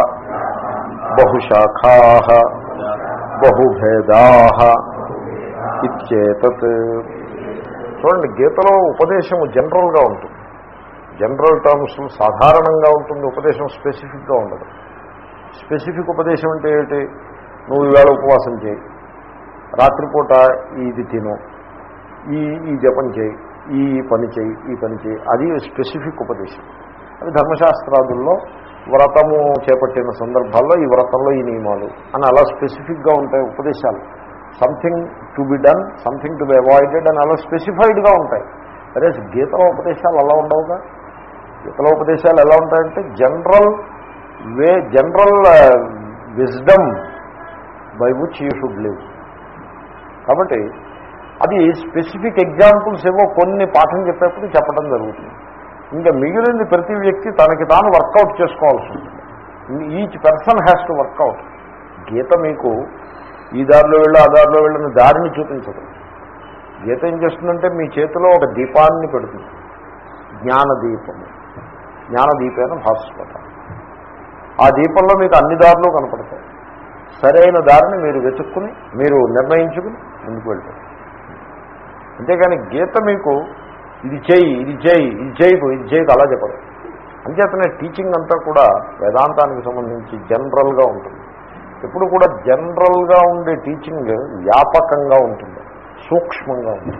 బహుశాఖా బహుభేదా ఇచ్చేతత్ చూడండి గీతలో ఉపదేశము జనరల్గా ఉంటుంది జనరల్ టర్మ్స్ సాధారణంగా ఉంటుంది ఉపదేశం స్పెసిఫిక్గా ఉండదు స్పెసిఫిక్ ఉపదేశం అంటే ఏంటి నువ్వు ఈవేళ ఉపవాసం చేయి రాత్రిపూట ఇది తిను ఈ ఈ జపం చేయి ఈ పని చేయి ఈ పని చేయి అది స్పెసిఫిక్ ఉపదేశం అది ధర్మశాస్త్రాదుల్లో వ్రతము చేపట్టిన సందర్భాల్లో ఈ వ్రతంలో ఈ నియమాలు అని అలా స్పెసిఫిక్గా ఉంటాయి ఉపదేశాలు something to be done something to be avoided అని అలా స్పెసిఫైడ్గా ఉంటాయి అదే గీతలో ఉపదేశాలు అలా ఉండవుగా గీతలో ఉపదేశాలు ఎలా ఉంటాయంటే general way general wisdom by which you should live కాబట్టి అది స్పెసిఫిక్ ఎగ్జాంపుల్స్ ఏవో కొన్ని పాఠం చెప్పేప్పుడు చెప్పడం జరుగుతుంది ఇంకా మిగిలింది ప్రతి వ్యక్తి తనకి తాను వర్కౌట్ చేసుకోవాల్సి ఉంటుంది each person has to work out Gita మీకు ఈ దారిలో వెళ్ళి ఆ దారిలో వెళ్ళిన దారిని చూపించదు గీత ఏం చేస్తుందంటే మీ చేతిలో ఒక దీపాన్ని పెడుతుంది జ్ఞానదీపము జ్ఞానదీపైన భాస్వత ఆ దీపంలో మీకు అన్ని దారులు కనపడతాయి సరైన దారిని మీరు వెతుక్కుని మీరు నిర్ణయించుకుని ముందుకు వెళ్తారు అంతేగాని గీత మీకు ఇది చేయి ఇది చేయి ఇది చేయకు ఇది చేయకు అలా చెప్పదు అంచేతనే టీచింగ్ అంతా కూడా వేదాంతానికి సంబంధించి జనరల్గా ఉంటుంది ఎప్పుడు కూడా జనరల్గా ఉండే టీచింగ్ వ్యాపకంగా ఉంటుంది సూక్ష్మంగా ఉంటుంది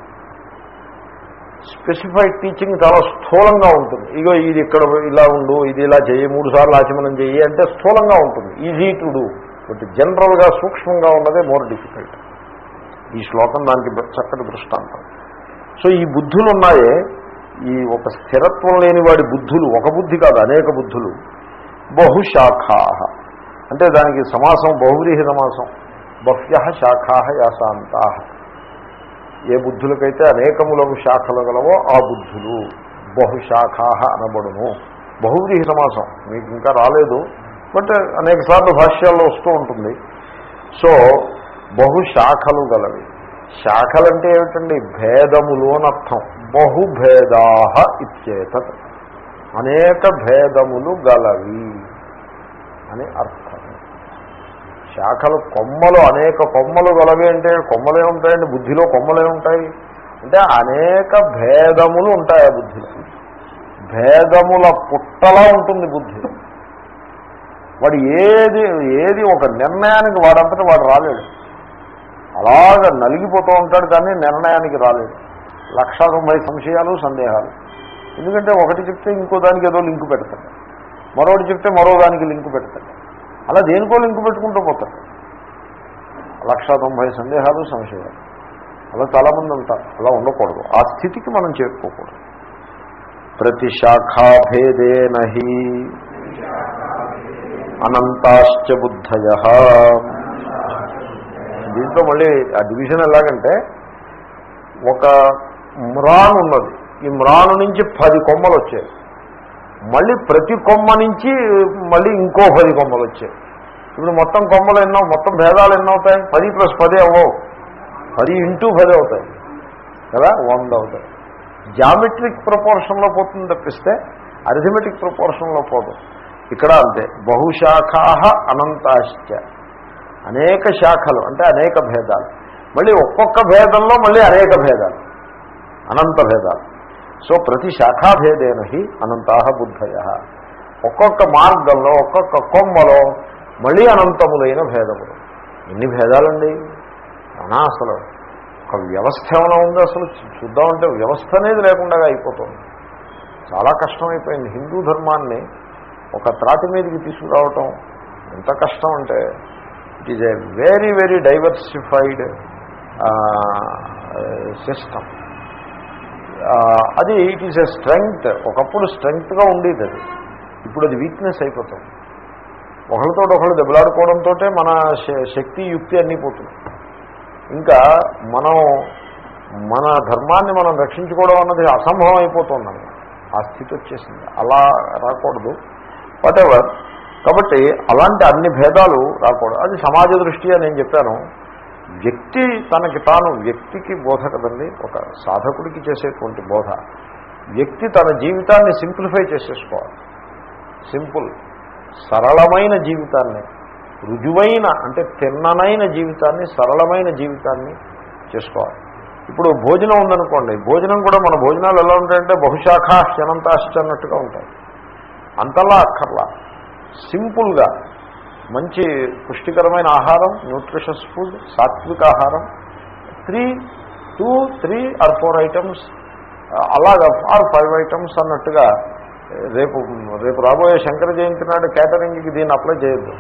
స్పెసిఫైడ్ టీచింగ్ చాలా స్థూలంగా ఉంటుంది ఇగో ఇది ఇక్కడ ఇలా ఉండు ఇది ఇలా చేయి మూడు సార్లు ఆచమనం చేయి అంటే స్థూలంగా ఉంటుంది ఈజీ టు డూ బట్ జనరల్గా సూక్ష్మంగా ఉన్నదే మోర్ డిఫికల్ట్ ఈ శ్లోకం దానికి చక్కటి దృష్టాంతం సో ఈ బుద్ధులు ఉన్నాయే ఈ ఒక స్థిరత్వం లేని వాడి బుద్ధులు ఒక బుద్ధి కాదు అనేక బుద్ధులు బహుశాఖా అంటే దానికి సమాసం బహువ్రీహి సమాసం బహ్య శాఖా యాసాంతా ఏ బుద్ధులకైతే అనేకములకు శాఖలు గలవో ఆ బుద్ధులు బహుశాఖా అనబడును బహువ్రీహి సమాసం మీకు ఇంకా రాలేదు బట్ అనేక సార్లు భాష్యాల్లో వస్తూ ఉంటుంది సో బహుశాఖలు గలవి శాఖలంటే ఏమిటండి భేదములు అని అర్థం బహుభేదా ఇచ్చేతత్ అనేక భేదములు గలవి అని అర్థం శాఖలు కొమ్మలు అనేక కొమ్మలు గలవి అంటే కొమ్మలే ఉంటాయండి బుద్ధిలో కొమ్మలే ఉంటాయి అంటే అనేక భేదములు ఉంటాయి ఆ బుద్ధిలో భేదముల పుట్టలా ఉంటుంది బుద్ధి వాడు ఏది ఏది ఒక నిర్ణయానికి వాడంతటా వాడు రాలేడు అలాగ నలిగిపోతూ ఉంటాడు కానీ నిర్ణయానికి రాలేడు లక్ష తొంభై సంశయాలు సందేహాలు ఎందుకంటే ఒకటి చెప్తే ఇంకో దానికి ఏదో లింకు పెడతాడు మరొకటి చెప్తే మరో దానికి లింకు పెడతాడు అలా దేనికో లింకు పెట్టుకుంటూ పోతాడు లక్ష తొంభై సందేహాలు సంశయాలు అలా చాలామంది ఉంటారు అలా ఉండకూడదు ఆ స్థితికి మనం చేరుకోకూడదు ప్రతి శాఖాభేదేనహి అనంతాశ్చ బుద్ధయ దీంట్లో మళ్ళీ ఆ డివిజన్ ఎలాగంటే ఒక మ్రాన్ ఉన్నది ఈ మ్రాను నుంచి పది కొమ్మలు వచ్చాయి మళ్ళీ ప్రతి కొమ్మ నుంచి మళ్ళీ ఇంకో పది కొమ్మలు వచ్చాయి ఇప్పుడు మొత్తం కొమ్మలు ఎన్నో మొత్తం భేదాలు ఎన్నో అవుతాయి పది ప్లస్ పది అవ్వవు పది ఇంటూ పది అవుతాయి కదా వంద అవుతాయి జామెట్రిక్ ప్రపోర్షన్లో పోతుంది తప్పిస్తే అరిథమెటిక్ ప్రపోర్షన్లో పోదు ఇక్కడ అంతే బహుశాఖా అనంతాశ్చ అనేక శాఖలు అంటే అనేక భేదాలు మళ్ళీ ఒక్కొక్క భేదంలో మళ్ళీ అనేక భేదాలు అనంత భేదాలు సో ప్రతి శాఖాభేదేన హి అనంతా బుద్ధయ ఒక్కొక్క మార్గంలో ఒక్కొక్క కొమ్మలో మళ్ళీ అనంతములైన భేదములు ఎన్ని భేదాలండి అనా అసలు ఒక వ్యవస్థ ఏమైనా ఉందో అసలు చూద్దామంటే వ్యవస్థ అనేది లేకుండా అయిపోతుంది చాలా కష్టమైపోయింది హిందూ ధర్మాన్ని ఒక త్రాటి మీదకి తీసుకురావటం ఎంత కష్టం అంటే it is a very very diversified system అది ఇట్ ఈజ్ ఎ స్ట్రెంగ్త్ ఒకప్పుడు స్ట్రెంగ్త్గా ఉండేది అది ఇప్పుడు అది వీక్నెస్ అయిపోతుంది ఒకరితో ఒకళ్ళు దెబ్బలాడుకోవడంతో మన శక్తి యుక్తి అన్నీ పోతుంది ఇంకా మనం మన ధర్మాన్ని మనం రక్షించుకోవడం అన్నది అసంభవం అయిపోతుంది ఆ స్థితి వచ్చేసింది అలా రాకూడదు వాటెవర్ కాబట్టి అలాంటి అన్ని భేదాలు రాకూడదు అది సమాజ దృష్ట్యా నేను చెప్పాను వ్యక్తి తనకి తాను వ్యక్తికి బోధ కదండి ఒక సాధకుడికి చేసేటువంటి బోధ వ్యక్తి తన జీవితాన్ని సింప్లిఫై చేసేసుకోవాలి సింపుల్ సరళమైన జీవితాన్ని రుజువైన అంటే తిన్ననైన జీవితాన్ని సరళమైన జీవితాన్ని చేసుకోవాలి ఇప్పుడు భోజనం ఉందనుకోండి భోజనం కూడా మన భోజనాలు ఎలా ఉంటాయంటే బహుశాఖ శనంతాశ్చ అన్నట్టుగా ఉంటాయి అంతలా అక్కర్లా సింపుల్గా మంచి పుష్టికరమైన ఆహారం న్యూట్రిషస్ ఫుడ్ సాత్విక ఆహారం three two three or four items అలాగా ఆర్ ఫైవ్ ఐటమ్స్ అన్నట్టుగా రేపు రేపు రాబోయే శంకర జయంతి నాడు కేటరింగ్కి దీన్ని అప్లై చేయొద్దు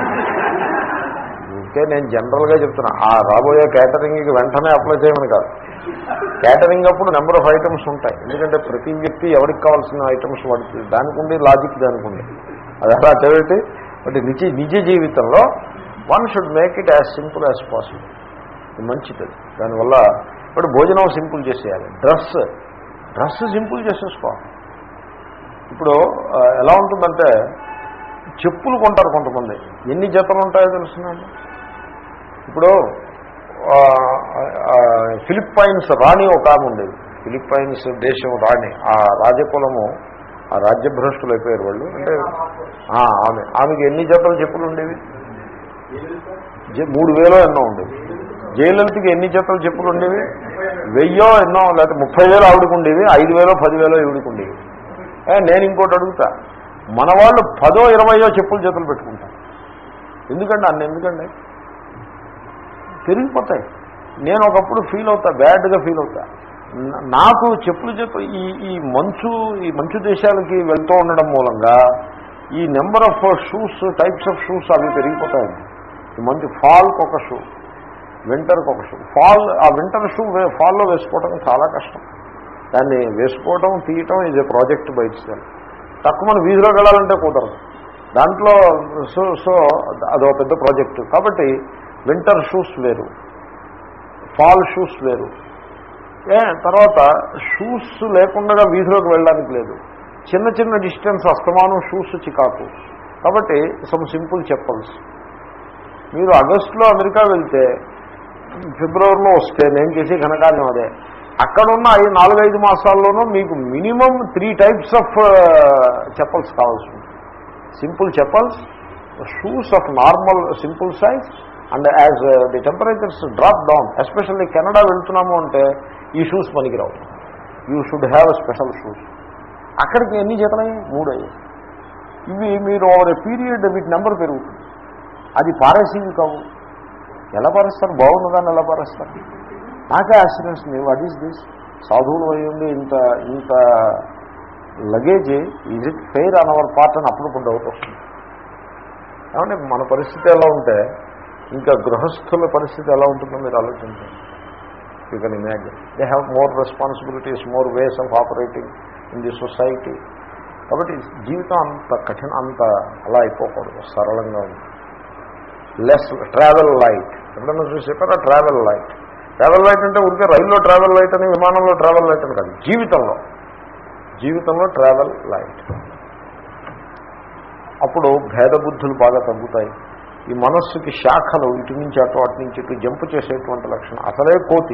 ఇంకే నేను జనరల్గా చెప్తున్నా ఆ రాబోయే కేటరింగ్కి వెంటనే అప్లై చేయమని కాదు కేటరింగ్ అప్పుడు నెంబర్ ఆఫ్ ఐటమ్స్ ఉంటాయి ఎందుకంటే ప్రతి వ్యక్తి ఎవరికి కావాల్సిన ఐటమ్స్ వాడుతుంది దానికి ఉండి లాజిక్ దానికి ఉంది అది అలా చదివితే బట్ నిజ నిజ జీవితంలో one should make it as simple as possible ఇది మంచిది దానివల్ల ఇప్పుడు భోజనం సింపుల్ చేసేయాలి డ్రెస్ డ్రెస్ సింపుల్ చేసేసుకోవాలి ఇప్పుడు ఎలా ఉంటుందంటే చెప్పులు కొంటారు కొంతమంది ఎన్ని జతలు ఉంటాయో తెలుసునండి ఇప్పుడు ఫిలిప్పైన్స్ రాణి ఒక ఆమె ఉండేది ఫిలిప్పైన్స్ దేశం రాణి ఆ రాజకులము ఆ రాజ్యభ్రష్టులు అయిపోయారు వాళ్ళు అంటే ఆమె ఆమెకి ఎన్ని జతలు చెప్పులు ఉండేవి మూడు వేలో ఎన్నో ఉండేవి జయలలితకి ఎన్ని జతలు చెప్పులు ఉండేవి వెయ్యో ఎన్నో లేకపోతే ముప్పై వేలు ఆవిడకు ఉండేవి ఐదు వేలో పదివేలో ఈవిడికి ఉండేవి నేను ఇంకోటి అడుగుతా మన వాళ్ళు పదో ఇరవయో చెప్పులు చేతులు పెట్టుకుంటారు ఎందుకండి అన్న ఎందుకండి పెరిగిపోతాయి నేను ఒకప్పుడు ఫీల్ అవుతా బ్యాడ్గా ఫీల్ అవుతా నాకు చెప్పులు చెప్పు ఈ ఈ మంచు ఈ మంచు దేశాలకి వెళ్తూ ఉండడం మూలంగా ఈ number of shoes types of shoes అవి పెరిగిపోతాయండి ఈ మంచి ఫాల్కి ఒక షూ వింటర్కి ఒక షూ ఫాల్ ఆ వింటర్ షూ ఫాల్లో వేసుకోవడం చాలా కష్టం దాన్ని వేసుకోవడం తీయటం ఇది ప్రాజెక్ట్ బయట సెల్ తక్కువ మన వీధిలోకి వెళ్ళాలంటే కుదరదు దాంట్లో సో సో అదో పెద్ద ప్రాజెక్టు కాబట్టి వింటర్ షూస్ వేరు ఫాల్ షూస్ వేరు ఏ తర్వాత షూస్ లేకుండా వీధిలోకి వెళ్ళడానికి లేదు చిన్న చిన్న డిస్టెన్స్ అస్తమానం షూస్ చికాకు కాబట్టి సమ్ సింపుల్ చెప్పల్స్ మీరు ఆగస్టులో అమెరికా వెళ్తే ఫిబ్రవరిలో వస్తే నేను చేసే ఘనకార్యం అదే అక్కడున్న ఐదు నాలుగైదు మాసాల్లోనూ మీకు minimum three types of chappals కావాల్సి ఉంటుంది simple chappals shoes of normal simple size and as the temperatures drop down especially Canada వెళ్తున్నాము అంటే ఈ షూస్ పనికిరావు you should have special shoes అక్కడికి ఎన్ని జతలయ్యాయి మూడు అయ్యాయి ఇవి మీరు ఓవర్ ఏ పీరియడ్ వీటి నెంబర్ పెరుగుతుంది అది పారేసివి కావు ఎలా పారేస్తారు బాగున్నదాన్ని ఎలా పారేస్తారు నాకే ఆశ్చర్యం వాట్ ఈస్ దిస్ సాధువులు అయి ఉండి ఇంత ఇంత luggage is it fair on our part అని అప్పుడు డౌట్ వస్తుంది ఏమంటే మన పరిస్థితి ఎలా ఉంటే ఇంకా గృహస్థుల పరిస్థితి ఎలా ఉంటుందో మీరు ఆలోచించండి you can imagine they have more responsibilities more ways of operating in the society కాబట్టి జీవితం అంత కఠిన అంత అలా అయిపోకూడదు సరళంగా ఉంది లెస్ ట్రావెల్ లైట్ ఎప్పుడన్నా చూసి చెప్పారా ట్రావెల్ లైట్ ట్రావెల్ లైట్ అంటే ఉంటే రైల్లో ట్రావెల్ లైట్ అని విమానంలో ట్రావెల్ లైట్ అని కాదు జీవితంలో జీవితంలో ట్రావెల్ లైట్ అప్పుడు భేదబుద్ధులు బాగా తగ్గుతాయి ఈ మనస్సుకి శాఖలు ఇటు నుంచి అటు అటు నుంచి ఇటు జంపు చేసేటువంటి లక్షణం అసలే కోతి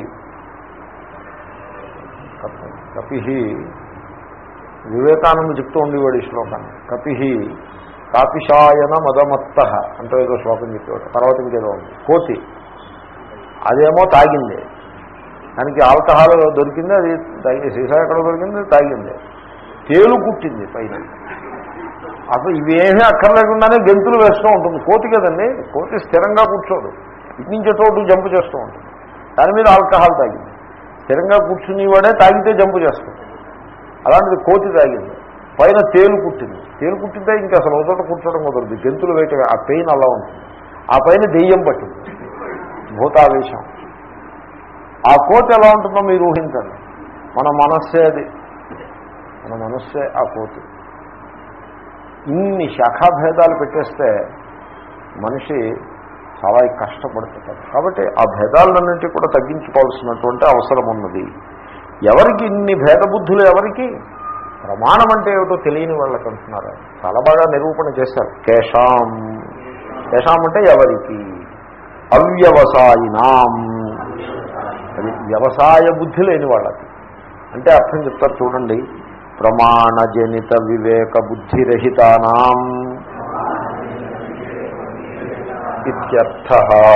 కపిహి వివేకానంద చెప్తూ ఉండేవాడు ఈ శ్లోకాన్ని కపిహి కాపిషాయన మదమత్త అంటూ ఏదో శ్లోకం చెప్పేవాడు తర్వాత ఇంకేదో ఉంది కోతి అదేమో తాగింది దానికి ఆల్కహాల్ దొరికింది అది తాగి సీసా ఎక్కడ దొరికింది తాగింది తేలు కుట్టింది పైన అసలు ఇవేమీ అక్కర్లేకుండానే గెంతులు వేస్తూ ఉంటుంది కోతి కదండి కోతి స్థిరంగా కూర్చోదు ఇటు నుంచి చోటు జంపు చేస్తూ ఉంటుంది దాని మీద ఆల్కహాల్ తాగింది స్థిరంగా కూర్చునేవాడే తాగితే జంపు చేస్తుంది అలాంటిది కోతి తాగింది పైన తేలు కుట్టింది తేలు కుట్టితే ఇంకా అసలు ఒకచోట కూర్చోవడం కుదరదు గెంతులు వేయటం ఆ పెయిన్ అలా ఉంటుంది ఆ పైన దెయ్యం పట్టింది భూతావేశం ఆ కోతి ఎలా ఉంటుందో మీరు ఊహించండి మన మనస్సే అది మన మనస్సే ఆ కోతి ఇన్ని శాఖాభేదాలు పెట్టేస్తే మనిషి చాలా కష్టపడుతుంటాడు కాబట్టి ఆ భేదాలన్నింటి కూడా తగ్గించుకోవాల్సినటువంటి అవసరం ఉన్నది ఎవరికి ఇన్ని భేదబుద్ధులు ఎవరికి ప్రమాణం అంటే ఏమిటో తెలియని వాళ్ళకి అంటున్నారు చాలా బాగా నిరూపణ చేశారు కేశాం కేశాం అంటే ఎవరికి అవ్యవసాయినాం అది వ్యవసాయ బుద్ధి లేని వాళ్ళకి అంటే అర్థం చెప్తారు చూడండి ప్రమాణజనిత వివేక బుద్ధిరహితానాం ఇత్యర్థ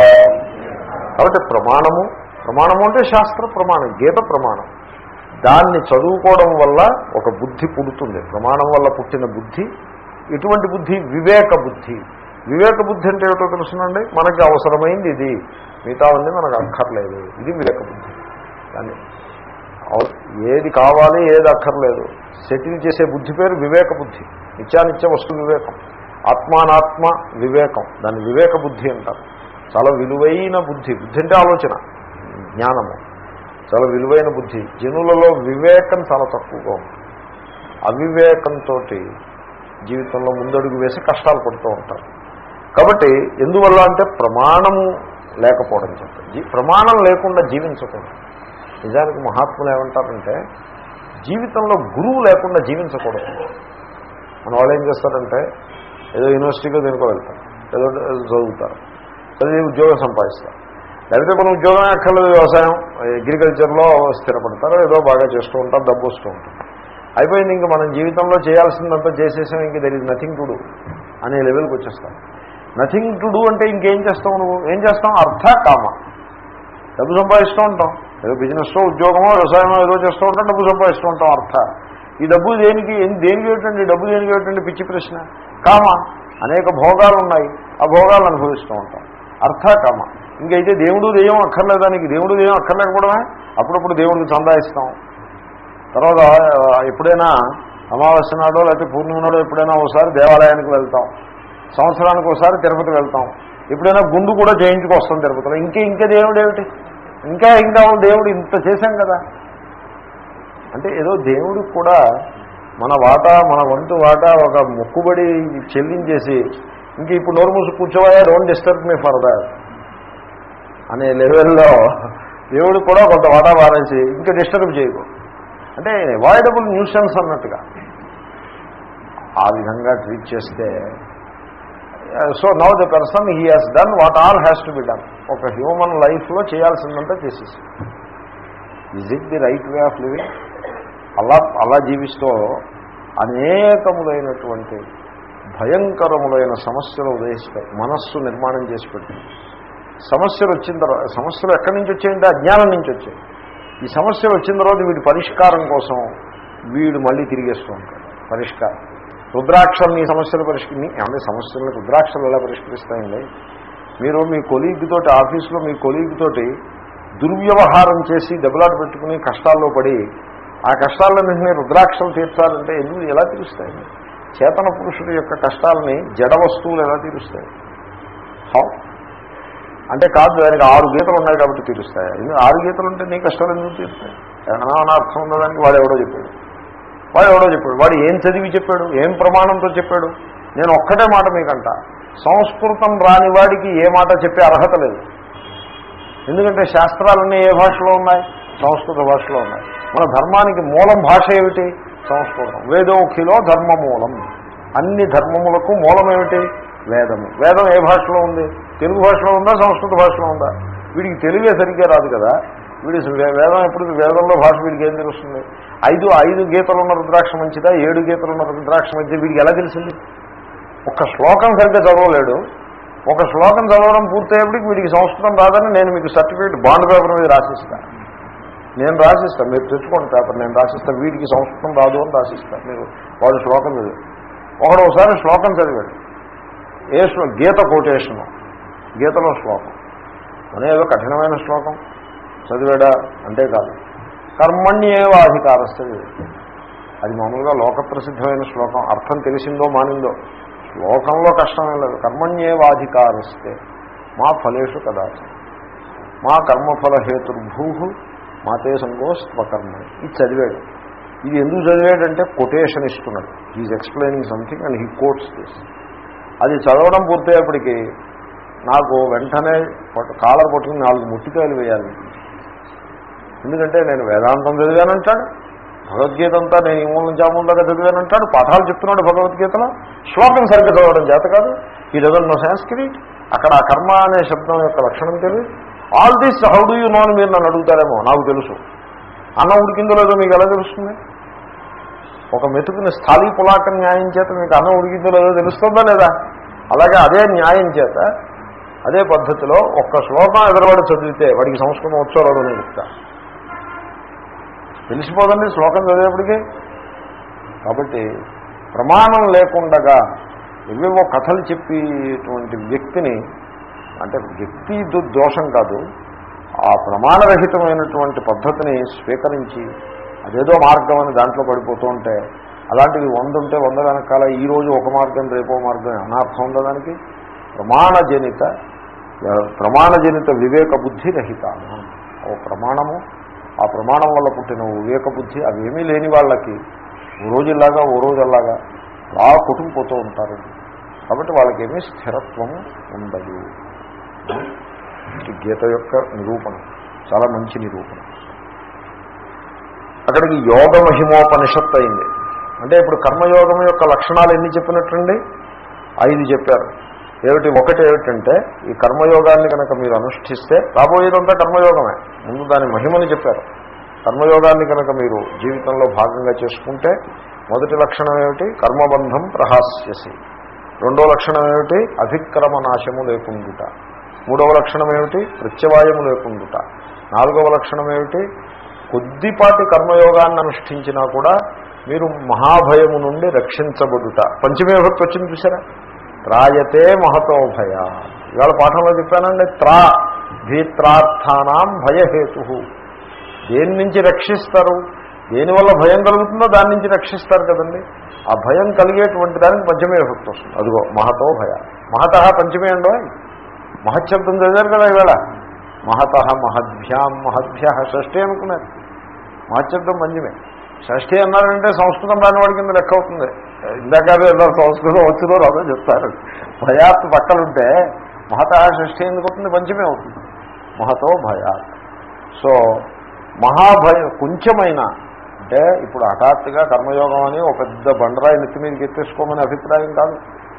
కాబట్టి ప్రమాణము ప్రమాణము అంటే శాస్త్ర ప్రమాణం గీత ప్రమాణం దాన్ని చదువుకోవడం వల్ల ఒక బుద్ధి పుడుతుంది ప్రమాణం వల్ల పుట్టిన బుద్ధి ఇటువంటి బుద్ధి వివేక బుద్ధి వివేక బుద్ధి అంటే ఏమిటో తెలుసునండి మనకి అవసరమైంది ఇది మిగతా ఉంది మనకు అక్కర్లేదు ఇది వివేక బుద్ధి కానీ అవ- ఏది కావాలి ఏది అక్కర్లేదు సెటిల్ చేసే బుద్ధి పేరు వివేక బుద్ధి నిత్యానిత్య వస్తు వివేకం ఆత్మానాత్మ వివేకం దాన్ని వివేక బుద్ధి అంటారు చాలా విలువైన బుద్ధి బుద్ధి అంటే ఆలోచన జ్ఞానము చాలా విలువైన బుద్ధి జనులలో వివేకం చాలా తక్కువగా ఉంది అవివేకంతో జీవితంలో ముందడుగు వేసి కష్టాలు పడుతూ ఉంటారు కాబట్టి ఎందువల్ల అంటే ప్రమాణము లేకపోవడం చేత జీ- ప్రమాణం లేకుండా జీవించకూడదు నిజానికి మహాత్ములు ఏమంటారంటే జీవితంలో గురువు లేకుండా జీవించకూడదు మన వాళ్ళు ఏం చేస్తారంటే ఏదో యూనివర్సిటీలో దేనికో వెళ్తారు ఏదో ఏదో చదువుతారు చదివి ఉద్యోగం సంపాదిస్తారు లేకపోతే మనం ఉద్యోగం అక్కర్లేదు వ్యవసాయం అగ్రికల్చర్లో స్థిరపడతారు ఏదో బాగా చేస్తూ ఉంటారు డబ్బు వస్తూ ఉంటుంది అయిపోయింది ఇంక మనం జీవితంలో చేయాల్సిందంతా చేసేసాం ఇంక there is nothing to do అనే లెవెల్కి వచ్చేస్తాం నథింగ్ టు డూ అంటే ఇంకేం చేస్తాం నువ్వు ఏం చేస్తాం అర్థ కామ డబ్బు సంపాదిస్తూ ఉంటాం ఏదో బిజినెస్లో ఉద్యోగమో వ్యవసాయమో ఏదో చేస్తూ ఉంటాం డబ్బు సంపాదిస్తూ ఉంటాం అర్థ ఈ డబ్బు దేనికి ఎన్- దేనికి ఏమిటండి డబ్బు దేనికి ఏమిటండి పిచ్చి ప్రశ్న కామ అనేక భోగాలు ఉన్నాయి ఆ భోగాలు అనుభవిస్తూ ఉంటాం అర్థ కామ ఇంకైతే దేవుడు దెయ్యం అక్కర్లేదానికి దేవుడు దెయ్యం అక్కర్లేకపోవడమే అప్పుడప్పుడు దేవుడికి సందాయిస్తాం తర్వాత ఆ, ఎప్పుడైనా అమావాస్య నాడో లేకపోతే పూర్ణిమ నాడో ఎప్పుడైనా ఒకసారి దేవాలయానికి వెళ్తాం సంవత్సరానికి ఒకసారి తిరుపతి వెళ్తాం ఎప్పుడైనా గుండు కూడా చేయించుకొస్తాం తిరుపతిలో ఇంకే ఇంకా దేవుడు ఏమిటి ఇంకా ఇంకా దేవుడు ఇంత చేశాం కదా అంటే ఏదో దేవుడికి కూడా మన వాటా మన వంతు వాటా ఒక మొక్కుబడి చెల్లించేసి ఇంక ఇప్పుడు నోరు మూసి కూర్చోవా don't disturb me for that అనే లెవెల్లో దేవుడికి కూడా కొంత వాటా వారేసి ఇంకా డిస్టర్బ్ చేయకు అంటే అవాయిడబుల్ న్యూసెన్స్ అన్నట్టుగా ఆ విధంగా ట్రీట్ చేస్తే so now the person he has done what all has to be done ఒక హ్యూమన్ లైఫ్లో చేయాల్సిందంతా చేసేసి is it the right way of living అలా అలా జీవిస్తూ అనేకములైనటువంటి భయంకరములైన సమస్యలు ఉదయిస్తాయి మనస్సు నిర్మాణం చేసి పెట్టింది సమస్యలు వచ్చిన తర్వాత సమస్యలు ఎక్కడి నుంచి వచ్చాయంటే అజ్ఞానం నుంచి వచ్చాయి ఈ సమస్యలు వచ్చిన తర్వాత వీడి పరిష్కారం కోసం వీడు మళ్ళీ తిరిగేస్తూ ఉంటాడు పరిష్కారం రుద్రాక్షలు నీ సమస్యలు పరిష్కరి అంటే సమస్యలను రుద్రాక్షలు ఎలా పరిష్కరిస్తాయండి మీరు మీ కొలీగ్ తోటి ఆఫీస్లో మీ కొలీగ్ తోటి దుర్వ్యవహారం చేసి దెబ్బలాట పెట్టుకుని కష్టాల్లో పడి ఆ కష్టాలన్నింటినీ రుద్రాక్షలు తీర్చాలంటే ఎందుకు ఎలా తీరుస్తాయి చేతన పురుషుడి యొక్క కష్టాలని జడ వస్తువులు ఎలా తీరుస్తాయి హౌ అంటే కాదు దానికి ఆరు గీతలు ఉన్నాయి కాబట్టి తీరుస్తాయి ఎందుకు ఆరు గీతలు ఉంటే నీ కష్టాలు ఎందుకు తీరుస్తాయి ఏమైనా అన్న అర్థం ఉన్నదానికి వాడు ఎవడో చెప్పాడు వాడు ఎవడో చెప్పాడు వాడు ఏం చదివి చెప్పాడు ఏం ప్రమాణంతో చెప్పాడు నేను ఒక్కటే మాట మీకంట సంస్కృతం రాని వాడికి ఏ మాట చెప్పే అర్హత లేదు ఎందుకంటే శాస్త్రాలన్నీ ఏ భాషలో ఉన్నాయి సంస్కృత భాషలో ఉన్నాయి మన ధర్మానికి మూలం భాష ఏమిటి సంస్కృతం వేదోఖిలో ధర్మ మూలం అన్ని ధర్మములకు మూలం ఏమిటి వేదము వేదం ఏ భాషలో ఉంది తెలుగు భాషలో ఉందా సంస్కృత భాషలో ఉందా వీడికి తెలుగే సరిగ్గా రాదు కదా వీడి వే- వేదం ఎప్పుడు వేదంలో భాష వీడికి ఏం తెలుస్తుంది ఐదు ఐదు గీతలు ఉన్న రుద్రాక్ష మంచిదా ఏడు గీతలు ఉన్న రుద్రాక్ష మంచిదా వీడికి ఎలా తెలిసింది ఒక్క శ్లోకం సరిగ్గా చదవలేడు ఒక శ్లోకం చదవడం పూర్తయ్యేప్పటికి వీడికి సంస్కృతం రాదని నేను మీకు సర్టిఫికేట్ బాండ్ పేపర్ మీద రాసిస్తాను నేను రాసిస్తాను మీరు తెచ్చుకోండి పేపర్ నేను రాసిస్తాను వీడికి సంస్కృతం రాదు అని రాసిస్తాను మీరు వాడు శ్లోకం చదివి ఒకడు ఒకసారి శ్లోకం చదివాడు ఏ శ్లో గీత కోటేషను గీతలో శ్లోకం అనే ఏదో కఠినమైన శ్లోకం చదివాడా అంటే కాదు కర్మణ్యేవాధికారస్తే అది మామూలుగా లోకప్రసిద్ధమైన శ్లోకం అర్థం తెలిసిందో మానిందో శ్లోకంలో కష్టమే లేదు కర్మణ్యేవాధికారస్తే మా ఫలేషు కదాచ మా కర్మఫల హేతుర్భూ మాతే సంగోస్త్వకర్మ ఇది చదివాడు ఇది ఎందుకు చదివాడంటే కొటేషన్ ఇస్తున్నాడు he explaining something and he quotes this అది చదవడం పూర్తయ్యేప్పటికీ నాకు వెంటనే పట్టు- కాలర్ పట్టుకుని నాలుగు ముట్టికాయలు వేయాలి ఎందుకంటే నేను వేదాంతం చదివానంటాడు భగవద్గీత అంతా నేను ఈ మూలం చాముండగా చదివానంటాడు పాఠాలు చెప్తున్నాడు భగవద్గీతలో శ్లోకం సరిగ్గా చదవడం చేత కాదు ఈ డజన్ నో సాంస్క్రిట్ అక్కడ ఆ కర్మ అనే శబ్దం యొక్క లక్షణం తెలియదు all this how do you know అని మీరు నన్ను అడుగుతారేమో నాకు తెలుసు అన్నం ఉడికిందో లేదో మీకు ఎలా తెలుస్తుంది ఒక మెతుకుని స్థాళీ పులాక న్యాయం చేత మీకు అన్నం ఉడికిందో లేదో తెలుస్తుందా లేదా అలాగే అదే న్యాయం చేత అదే పద్ధతిలో ఒక్క శ్లోకం ఎదురువాడు చదివితే వాడికి సంస్కృతం వచ్చోరాడు నేను చెప్తా తెలిసిపోదండి శ్లోకం చదివేప్పటికీ కాబట్టి ప్రమాణం లేకుండగా ఎవేవో కథలు చెప్పేటువంటి వ్యక్తిని అంటే వ్యక్తి దు- దోషం కాదు ఆ ప్రమాణరహితమైనటువంటి పద్ధతిని స్వీకరించి అదేదో మార్గం అని దాంట్లో పడిపోతూ ఉంటే అలాంటివి వంద ఉంటే వంద వెనకాల ఈ రోజు ఒక మార్గం రేపో మార్గం అనార్థం ఉందా దానికి ప్రమాణజనిత ప్రమాణజనిత వివేక బుద్ధి రహిత ఓ ప్రమాణము ఆ ప్రమాణం వల్ల పుట్టిన ఓ వివేక బుద్ధి అవి ఏమీ లేని వాళ్ళకి ఓ రోజులాగా ఓ రోజులాగా అలా కొట్టుకుపోతూ ఉంటారు కాబట్టి వాళ్ళకి ఏమీ స్థిరత్వము ఉండదు ఇది గీత యొక్క నిరూపణ చాలా మంచి నిరూపణ అక్కడికి యోగ మహిమోపనిషత్తు అయింది అంటే ఇప్పుడు కర్మయోగం యొక్క లక్షణాలు ఎన్ని చెప్పినట్టండి ఐదు చెప్పారు ఏమిటి ఒకటి ఏమిటంటే ఈ కర్మయోగాన్ని కనుక మీరు అనుష్ఠిస్తే రాబోయేదంతా కర్మయోగమే ముందు దాని మహిమని చెప్పారు కర్మయోగాన్ని కనుక మీరు జీవితంలో భాగంగా చేసుకుంటే మొదటి లక్షణం ఏమిటి కర్మబంధం ప్రహాస్యసి రెండో లక్షణం ఏమిటి అభిక్రమ నాశము లేకుండుట మూడవ లక్షణం ఏమిటి ప్రత్యవాయము లేకుండుట నాలుగవ లక్షణం ఏమిటి కొద్దిపాటి కర్మయోగాన్ని అనుష్ఠించినా కూడా మీరు మహాభయము నుండి రక్షించబడుట పంచమే భక్తి వచ్చింది చూసారా త్రాయతే మహతో భయ ఇవాళ పాఠంలో చెప్పానండి త్రా భీత్రార్థానాం భయహేతు దేని నుంచి రక్షిస్తారు దేనివల్ల భయం కలుగుతుందో దాని నుంచి రక్షిస్తారు కదండి ఆ భయం కలిగేటువంటి దానికి పంచమే విభక్తి వస్తుంది అదిగో మహతో భయ మహత పంచమే అండో మహశబ్దం చదివారు కదా ఇవాళ మహత మహద్భ్యాం మహద్భ్య షష్ఠి అనుకున్నారు మహశబ్దం పంచమే షష్ఠి అన్నారంటే సంస్కృతం రాని వాడి కింద లెక్క అవుతుంది ఇందాక ఎలా సంస్కృతం వచ్చిందో రాదో చెప్తారు భయాత్ పక్కలుంటే మహత షష్ఠి ఎందుకు అవుతుంది పంచమే అవుతుంది మహతో భయాత్ సో మహాభయం కొంచెమైనా అంటే ఇప్పుడు హఠాత్తుగా కర్మయోగం అని ఒక పెద్ద బండరాయి నెత్తి మీదకి ఎత్తేసుకోమని అభిప్రాయం కాదు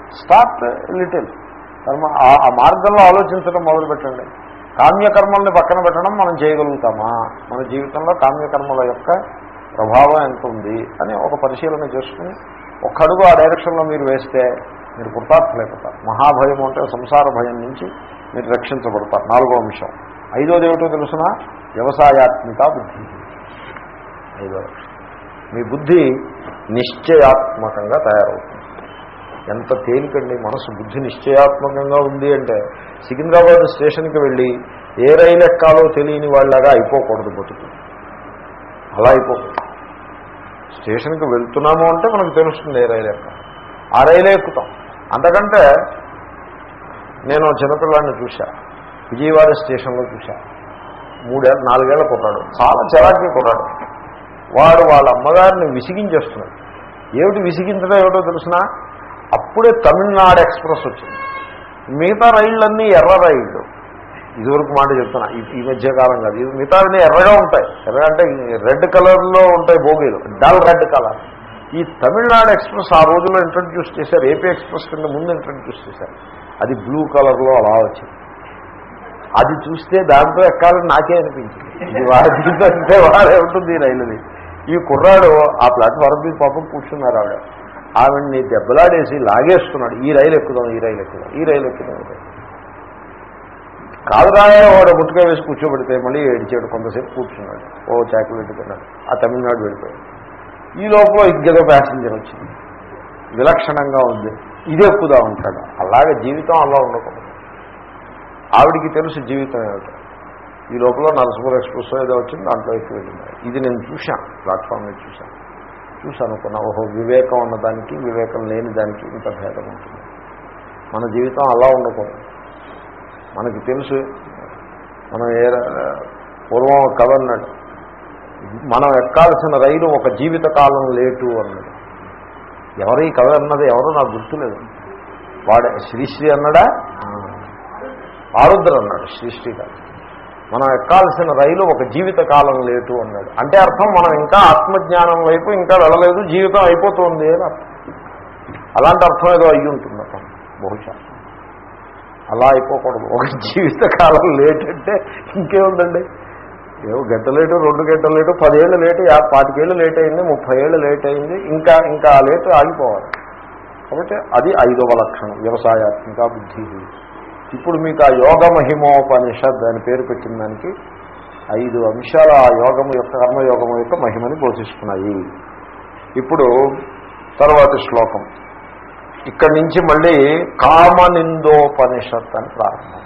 స్టార్ట్ లిటిల్ కర్మ ఆ- ఆ మార్గంలో ఆలోచించడం మొదలు పెట్టండి కామ్యకర్మల్ని పక్కన పెట్టడం మనం చేయగలుగుతామా మన జీవితంలో కామ్యకర్మల యొక్క ప్రభావం ఎంత ఉంది అని ఒక పరిశీలన చేసుకుని ఒక్క అడుగు ఆ డైరెక్షన్లో మీరు వేస్తే మీరు కృతార్థులైపోతారు మహాభయం అంటే సంసార భయం నుంచి మీరు రక్షించబడతారు నాలుగో అంశం ఐదోది ఏమిటో తెలుసిన వ్యవసాయాత్మిక బుద్ధి ఐదో లక్షణం మీ బుద్ధి నిశ్చయాత్మకంగా తయారవుతుంది ఎంత తేలికండి మనసు బుద్ధి నిశ్చయాత్మకంగా ఉంది అంటే సికింద్రాబాద్ స్టేషన్కి వెళ్ళి ఏ రైలు ఎక్కాలో తెలియని వాళ్ళగా అయిపోకూడదు బతుకు అలా అయిపోకూడదు స్టేషన్కి వెళ్తున్నాము అంటే మనకు తెలుస్తుంది ఏ రైలు ఎక్క ఆ రైలే ఎక్కుతాం అంతకంటే నేను చిన్నపిల్లాడిని చూశా విజయవాడ స్టేషన్లో చూశా మూడేళ్ళ నాలుగేళ్ల కొట్టాడు చాలా చిరాకి కొట్టాడు వాడు వాళ్ళ అమ్మగారిని విసిగించేస్తున్నాడు ఏమిటి విసిగించడం ఏమిటో తెలిసిన అప్పుడే తమిళనాడు ఎక్స్ప్రెస్ వచ్చింది మిగతా రైళ్ళన్నీ ఎర్ర రైళ్ళు ఇదివరకు మాట చెప్తున్నా ఈ- ఈ మధ్య కాలం కాదు ఇది మిగతావన్నీ ఎర్రగా ఉంటాయి ఎర్ర అంటే రెడ్ కలర్లో ఉంటాయి బోగీలు డల్ రెడ్ కలర్ ఈ తమిళనాడు ఎక్స్ప్రెస్ ఆ రోజుల్లో ఇంట్రడ్యూస్ చేశారు ఏపీ ఎక్స్ప్రెస్ కింద ముందు ఇంట్రడ్యూస్ చేశారు అది బ్లూ కలర్లో అలా వచ్చింది అది చూస్తే దాంతో ఎక్కాలని నాకే అనిపించింది ఇది వాడి అంటే వాడే ఉంటుంది ఈ రైలుది ఈ కుర్రాడు ఆ ప్లాట్ఫారం మీద పాపం కూర్చున్నారు ఆవిడ ఆవిడ్ని దెబ్బలాడేసి లాగేస్తున్నాడు ఈ రైలు ఎక్కుదాం ఈ రైలు ఎక్కుదాం ఈ రైలు ఎక్కుదాం ఈ రైలు కాదురాయే వాడు ముట్టుగా వేసి కూర్చోబెడితే మళ్ళీ ఏడిచాడు కొంతసేపు కూర్చున్నాడు ఓ చాకులు తిన్నాడు ఆ తమిళనాడు వెళ్ళిపోయాడు ఈ లోపల ఇంకేదో ప్యాసింజర్ వచ్చింది విలక్షణంగా ఉంది ఇది ఎక్కుదా ఉంటాడు అలాగే జీవితం అలా ఉండకూడదు ఆవిడికి తెలుసు జీవితం ఏమిటో ఈ లోపల నరసింహ ఎక్స్ప్రెస్ ఏదో వచ్చింది దాంట్లో ఎక్కువ వెళ్ళింది ఇది నేను చూశాను ప్లాట్ఫామ్ మీద చూశాను చూశాను అనుకున్నా ఓహో వివేకం ఉన్నదానికి వివేకం లేని దానికి ఇంత భేదం ఉంటుంది మన జీవితం అలా ఉండకూడదు మనకి తెలుసు మనం ఏ ర- పూర్వం ఒక కథ అన్నాడు మనం ఎక్కాల్సిన రైలు ఒక జీవిత కాలం లేటు అన్నాడు ఎవరు ఈ కథ అన్నది ఎవరో నాకు గుర్తులేదు వాడే శ్రీశ్రీ అన్నాడా ఆరుద్ర అన్నాడు శ్రీశ్రీ కాదు మనం ఎక్కాల్సిన రైలు ఒక జీవిత కాలం లేటు అన్నాడు అంటే అర్థం మనం ఇంకా ఆత్మజ్ఞానం వైపు ఇంకా వెళ్ళలేదు జీవితం అయిపోతుంది అని అర్థం అలాంటి అర్థం ఏదో అయ్యి ఉంటుంది అర్థం బహుశా అలా అయిపోకూడదు ఒక జీవిత కాలం లేట్ అంటే ఇంకేముందండి ఏవో గంట లేటు రెండు గంటల లేటు పదేళ్ళు లేటు యా పాతికేళ్ళు లేట్ అయింది ముప్పై ఏళ్ళు లేట్ అయింది ఇంకా ఇంకా ఆ లేటు ఆగిపోవాలి కాబట్టి అది ఐదవ లక్షణం వ్యవసాయాత్మిక బుద్ధి ఇప్పుడు మీకు ఆ యోగ మహిమోపనిషద్ అని పేరు పెట్టిన దానికి ఐదు అంశాలు ఆ యోగము యొక్క కర్మయోగము యొక్క మహిమని బోధిస్తున్నాయి ఇప్పుడు తర్వాతి శ్లోకం ఇక్కడి నుంచి మళ్ళీ కామనిందోపనిషత్ అని ప్రారంభం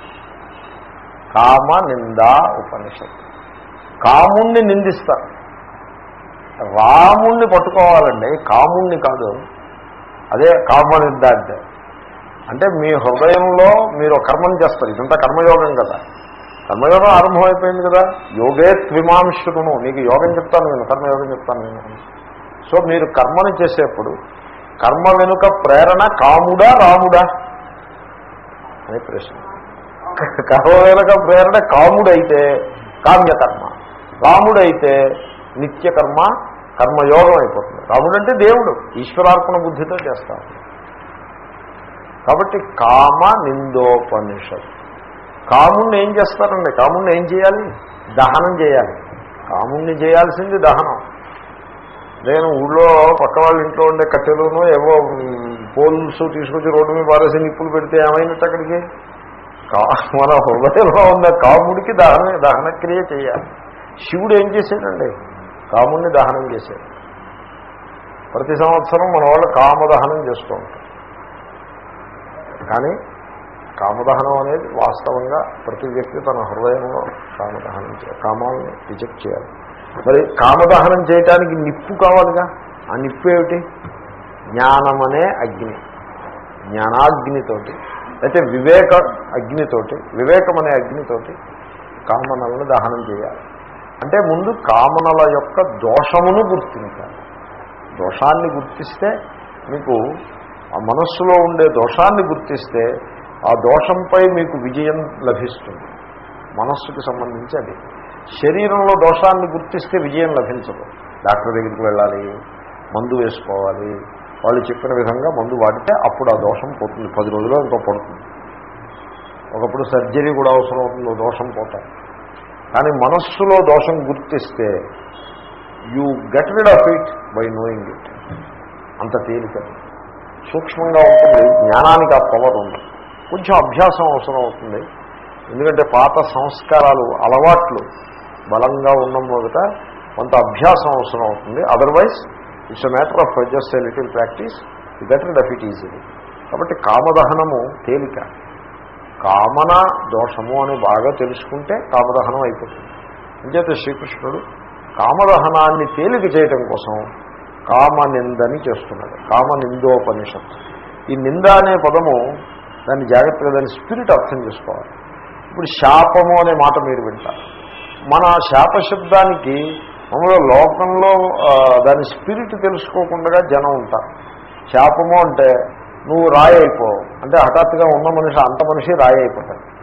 కామ నిందా ఉపనిషత్ కాముణ్ణి నిందిస్తారు రాముణ్ణి పట్టుకోవాలండి కాముణ్ణి కాదు అదే కామనింద అంటే అంటే మీ హృదయంలో మీరు ఒక కర్మం చేస్తారు ఇదంతా కర్మయోగం కదా కర్మయోగం ఆరంభమైపోయింది కదా యోగే త్విమాంశును నీకు యోగం చెప్తాను నేను కర్మయోగం చెప్తాను నేను సో మీరు కర్మని చేసేప్పుడు కర్మ వెనుక ప్రేరణ కాముడా రాముడా అనే ప్రశ్న కర్మ వెనుక ప్రేరణ కాముడైతే కామ్యకర్మ రాముడైతే నిత్యకర్మ కర్మయోగం అయిపోతుంది రాముడు అంటే దేవుడు ఈశ్వరార్పణ బుద్ధితో చేస్తాడు కాబట్టి కామ నిందోపనిషత్ కాముణ్ణి ఏం చేస్తారండి కాముణ్ణి ఏం చేయాలి దహనం చేయాలి కాముణ్ణి చేయాల్సింది దహనం నేను ఊళ్ళో పక్క వాళ్ళ ఇంట్లో ఉండే కట్టెలును ఏవో పోల్స్ తీసుకొచ్చి రోడ్డు మీద పారేసి నిప్పులు పెడితే ఏమైనట్టు అక్కడికి కా మన హృదయంలో ఉన్న కాముడికి దహన దహనక్రియ చేయాలి శివుడు ఏం చేశాడండి కాముడిని దహనం చేశాడు ప్రతి సంవత్సరం మన వాళ్ళు కామదహనం చేస్తూ ఉంటారు కానీ కామదహనం అనేది వాస్తవంగా ప్రతి వ్యక్తి తన హృదయంలో కామదహనం చేయాలి కామాలని రిజెక్ట్ చేయాలి మరి కామదహనం చేయటానికి నిప్పు కావాలిగా ఆ నిప్పు ఏమిటి జ్ఞానం అనే అగ్ని జ్ఞానాగ్నితోటి అయితే వివేక అగ్నితోటి వివేకం అనే అగ్నితోటి కామనలను దహనం చేయాలి అంటే ముందు కామనల యొక్క దోషమును గుర్తించాలి దోషాన్ని గుర్తిస్తే మీకు ఆ మనస్సులో ఉండే దోషాన్ని గుర్తిస్తే ఆ దోషంపై మీకు విజయం లభిస్తుంది మనస్సుకి సంబంధించి అది శరీరంలో దోషాన్ని గుర్తిస్తే విజయం లభించదు డాక్టర్ దగ్గరికి వెళ్ళాలి మందు వేసుకోవాలి వాళ్ళు చెప్పిన విధంగా మందు వాడితే అప్పుడు ఆ దోషం పోతుంది పది రోజులు ఇంకో పడుతుంది ఒకప్పుడు సర్జరీ కూడా అవసరం అవుతుంది ఓ దోషం పోతాయి కానీ మనస్సులో దోషం గుర్తిస్తే you get rid of it by knowing it అంత తేలిక సూక్ష్మంగా ఉంటుంది జ్ఞానానికి ఆ పవర్ ఉంది కొంచెం అభ్యాసం అవసరం అవుతుంది ఎందుకంటే పాత సంస్కారాలు అలవాట్లు బలంగా ఉన్న మొదట కొంత అభ్యాసం అవసరం అవుతుంది otherwise it's a matter of just a little practice you get rid of it easily కాబట్టి కామదహనము తేలిక కామన దోషము అని బాగా తెలుసుకుంటే కామదహనం అయిపోతుంది అంచేత శ్రీకృష్ణుడు కామదహనాన్ని తేలిక చేయటం కోసం కామనిందని చేస్తున్నాడు కామనిందోపనిషత్తు ఈ నింద అనే పదము దాన్ని జాగ్రత్తగా దాని స్పిరిట్ అర్థం చేసుకోవాలి ఇప్పుడు శాపము అనే మాట మీరు వింటారు మన శాప శబ్దానికి మామూలుగా లోకంలో ఆ, దాని స్పిరిట్ తెలుసుకోకుండా జనం ఉంటారు శాపము అంటే నువ్వు రాయి అయిపోవు అంటే హఠాత్తుగా ఉన్న మనిషి అంత మనిషి రాయి అయిపోతాడు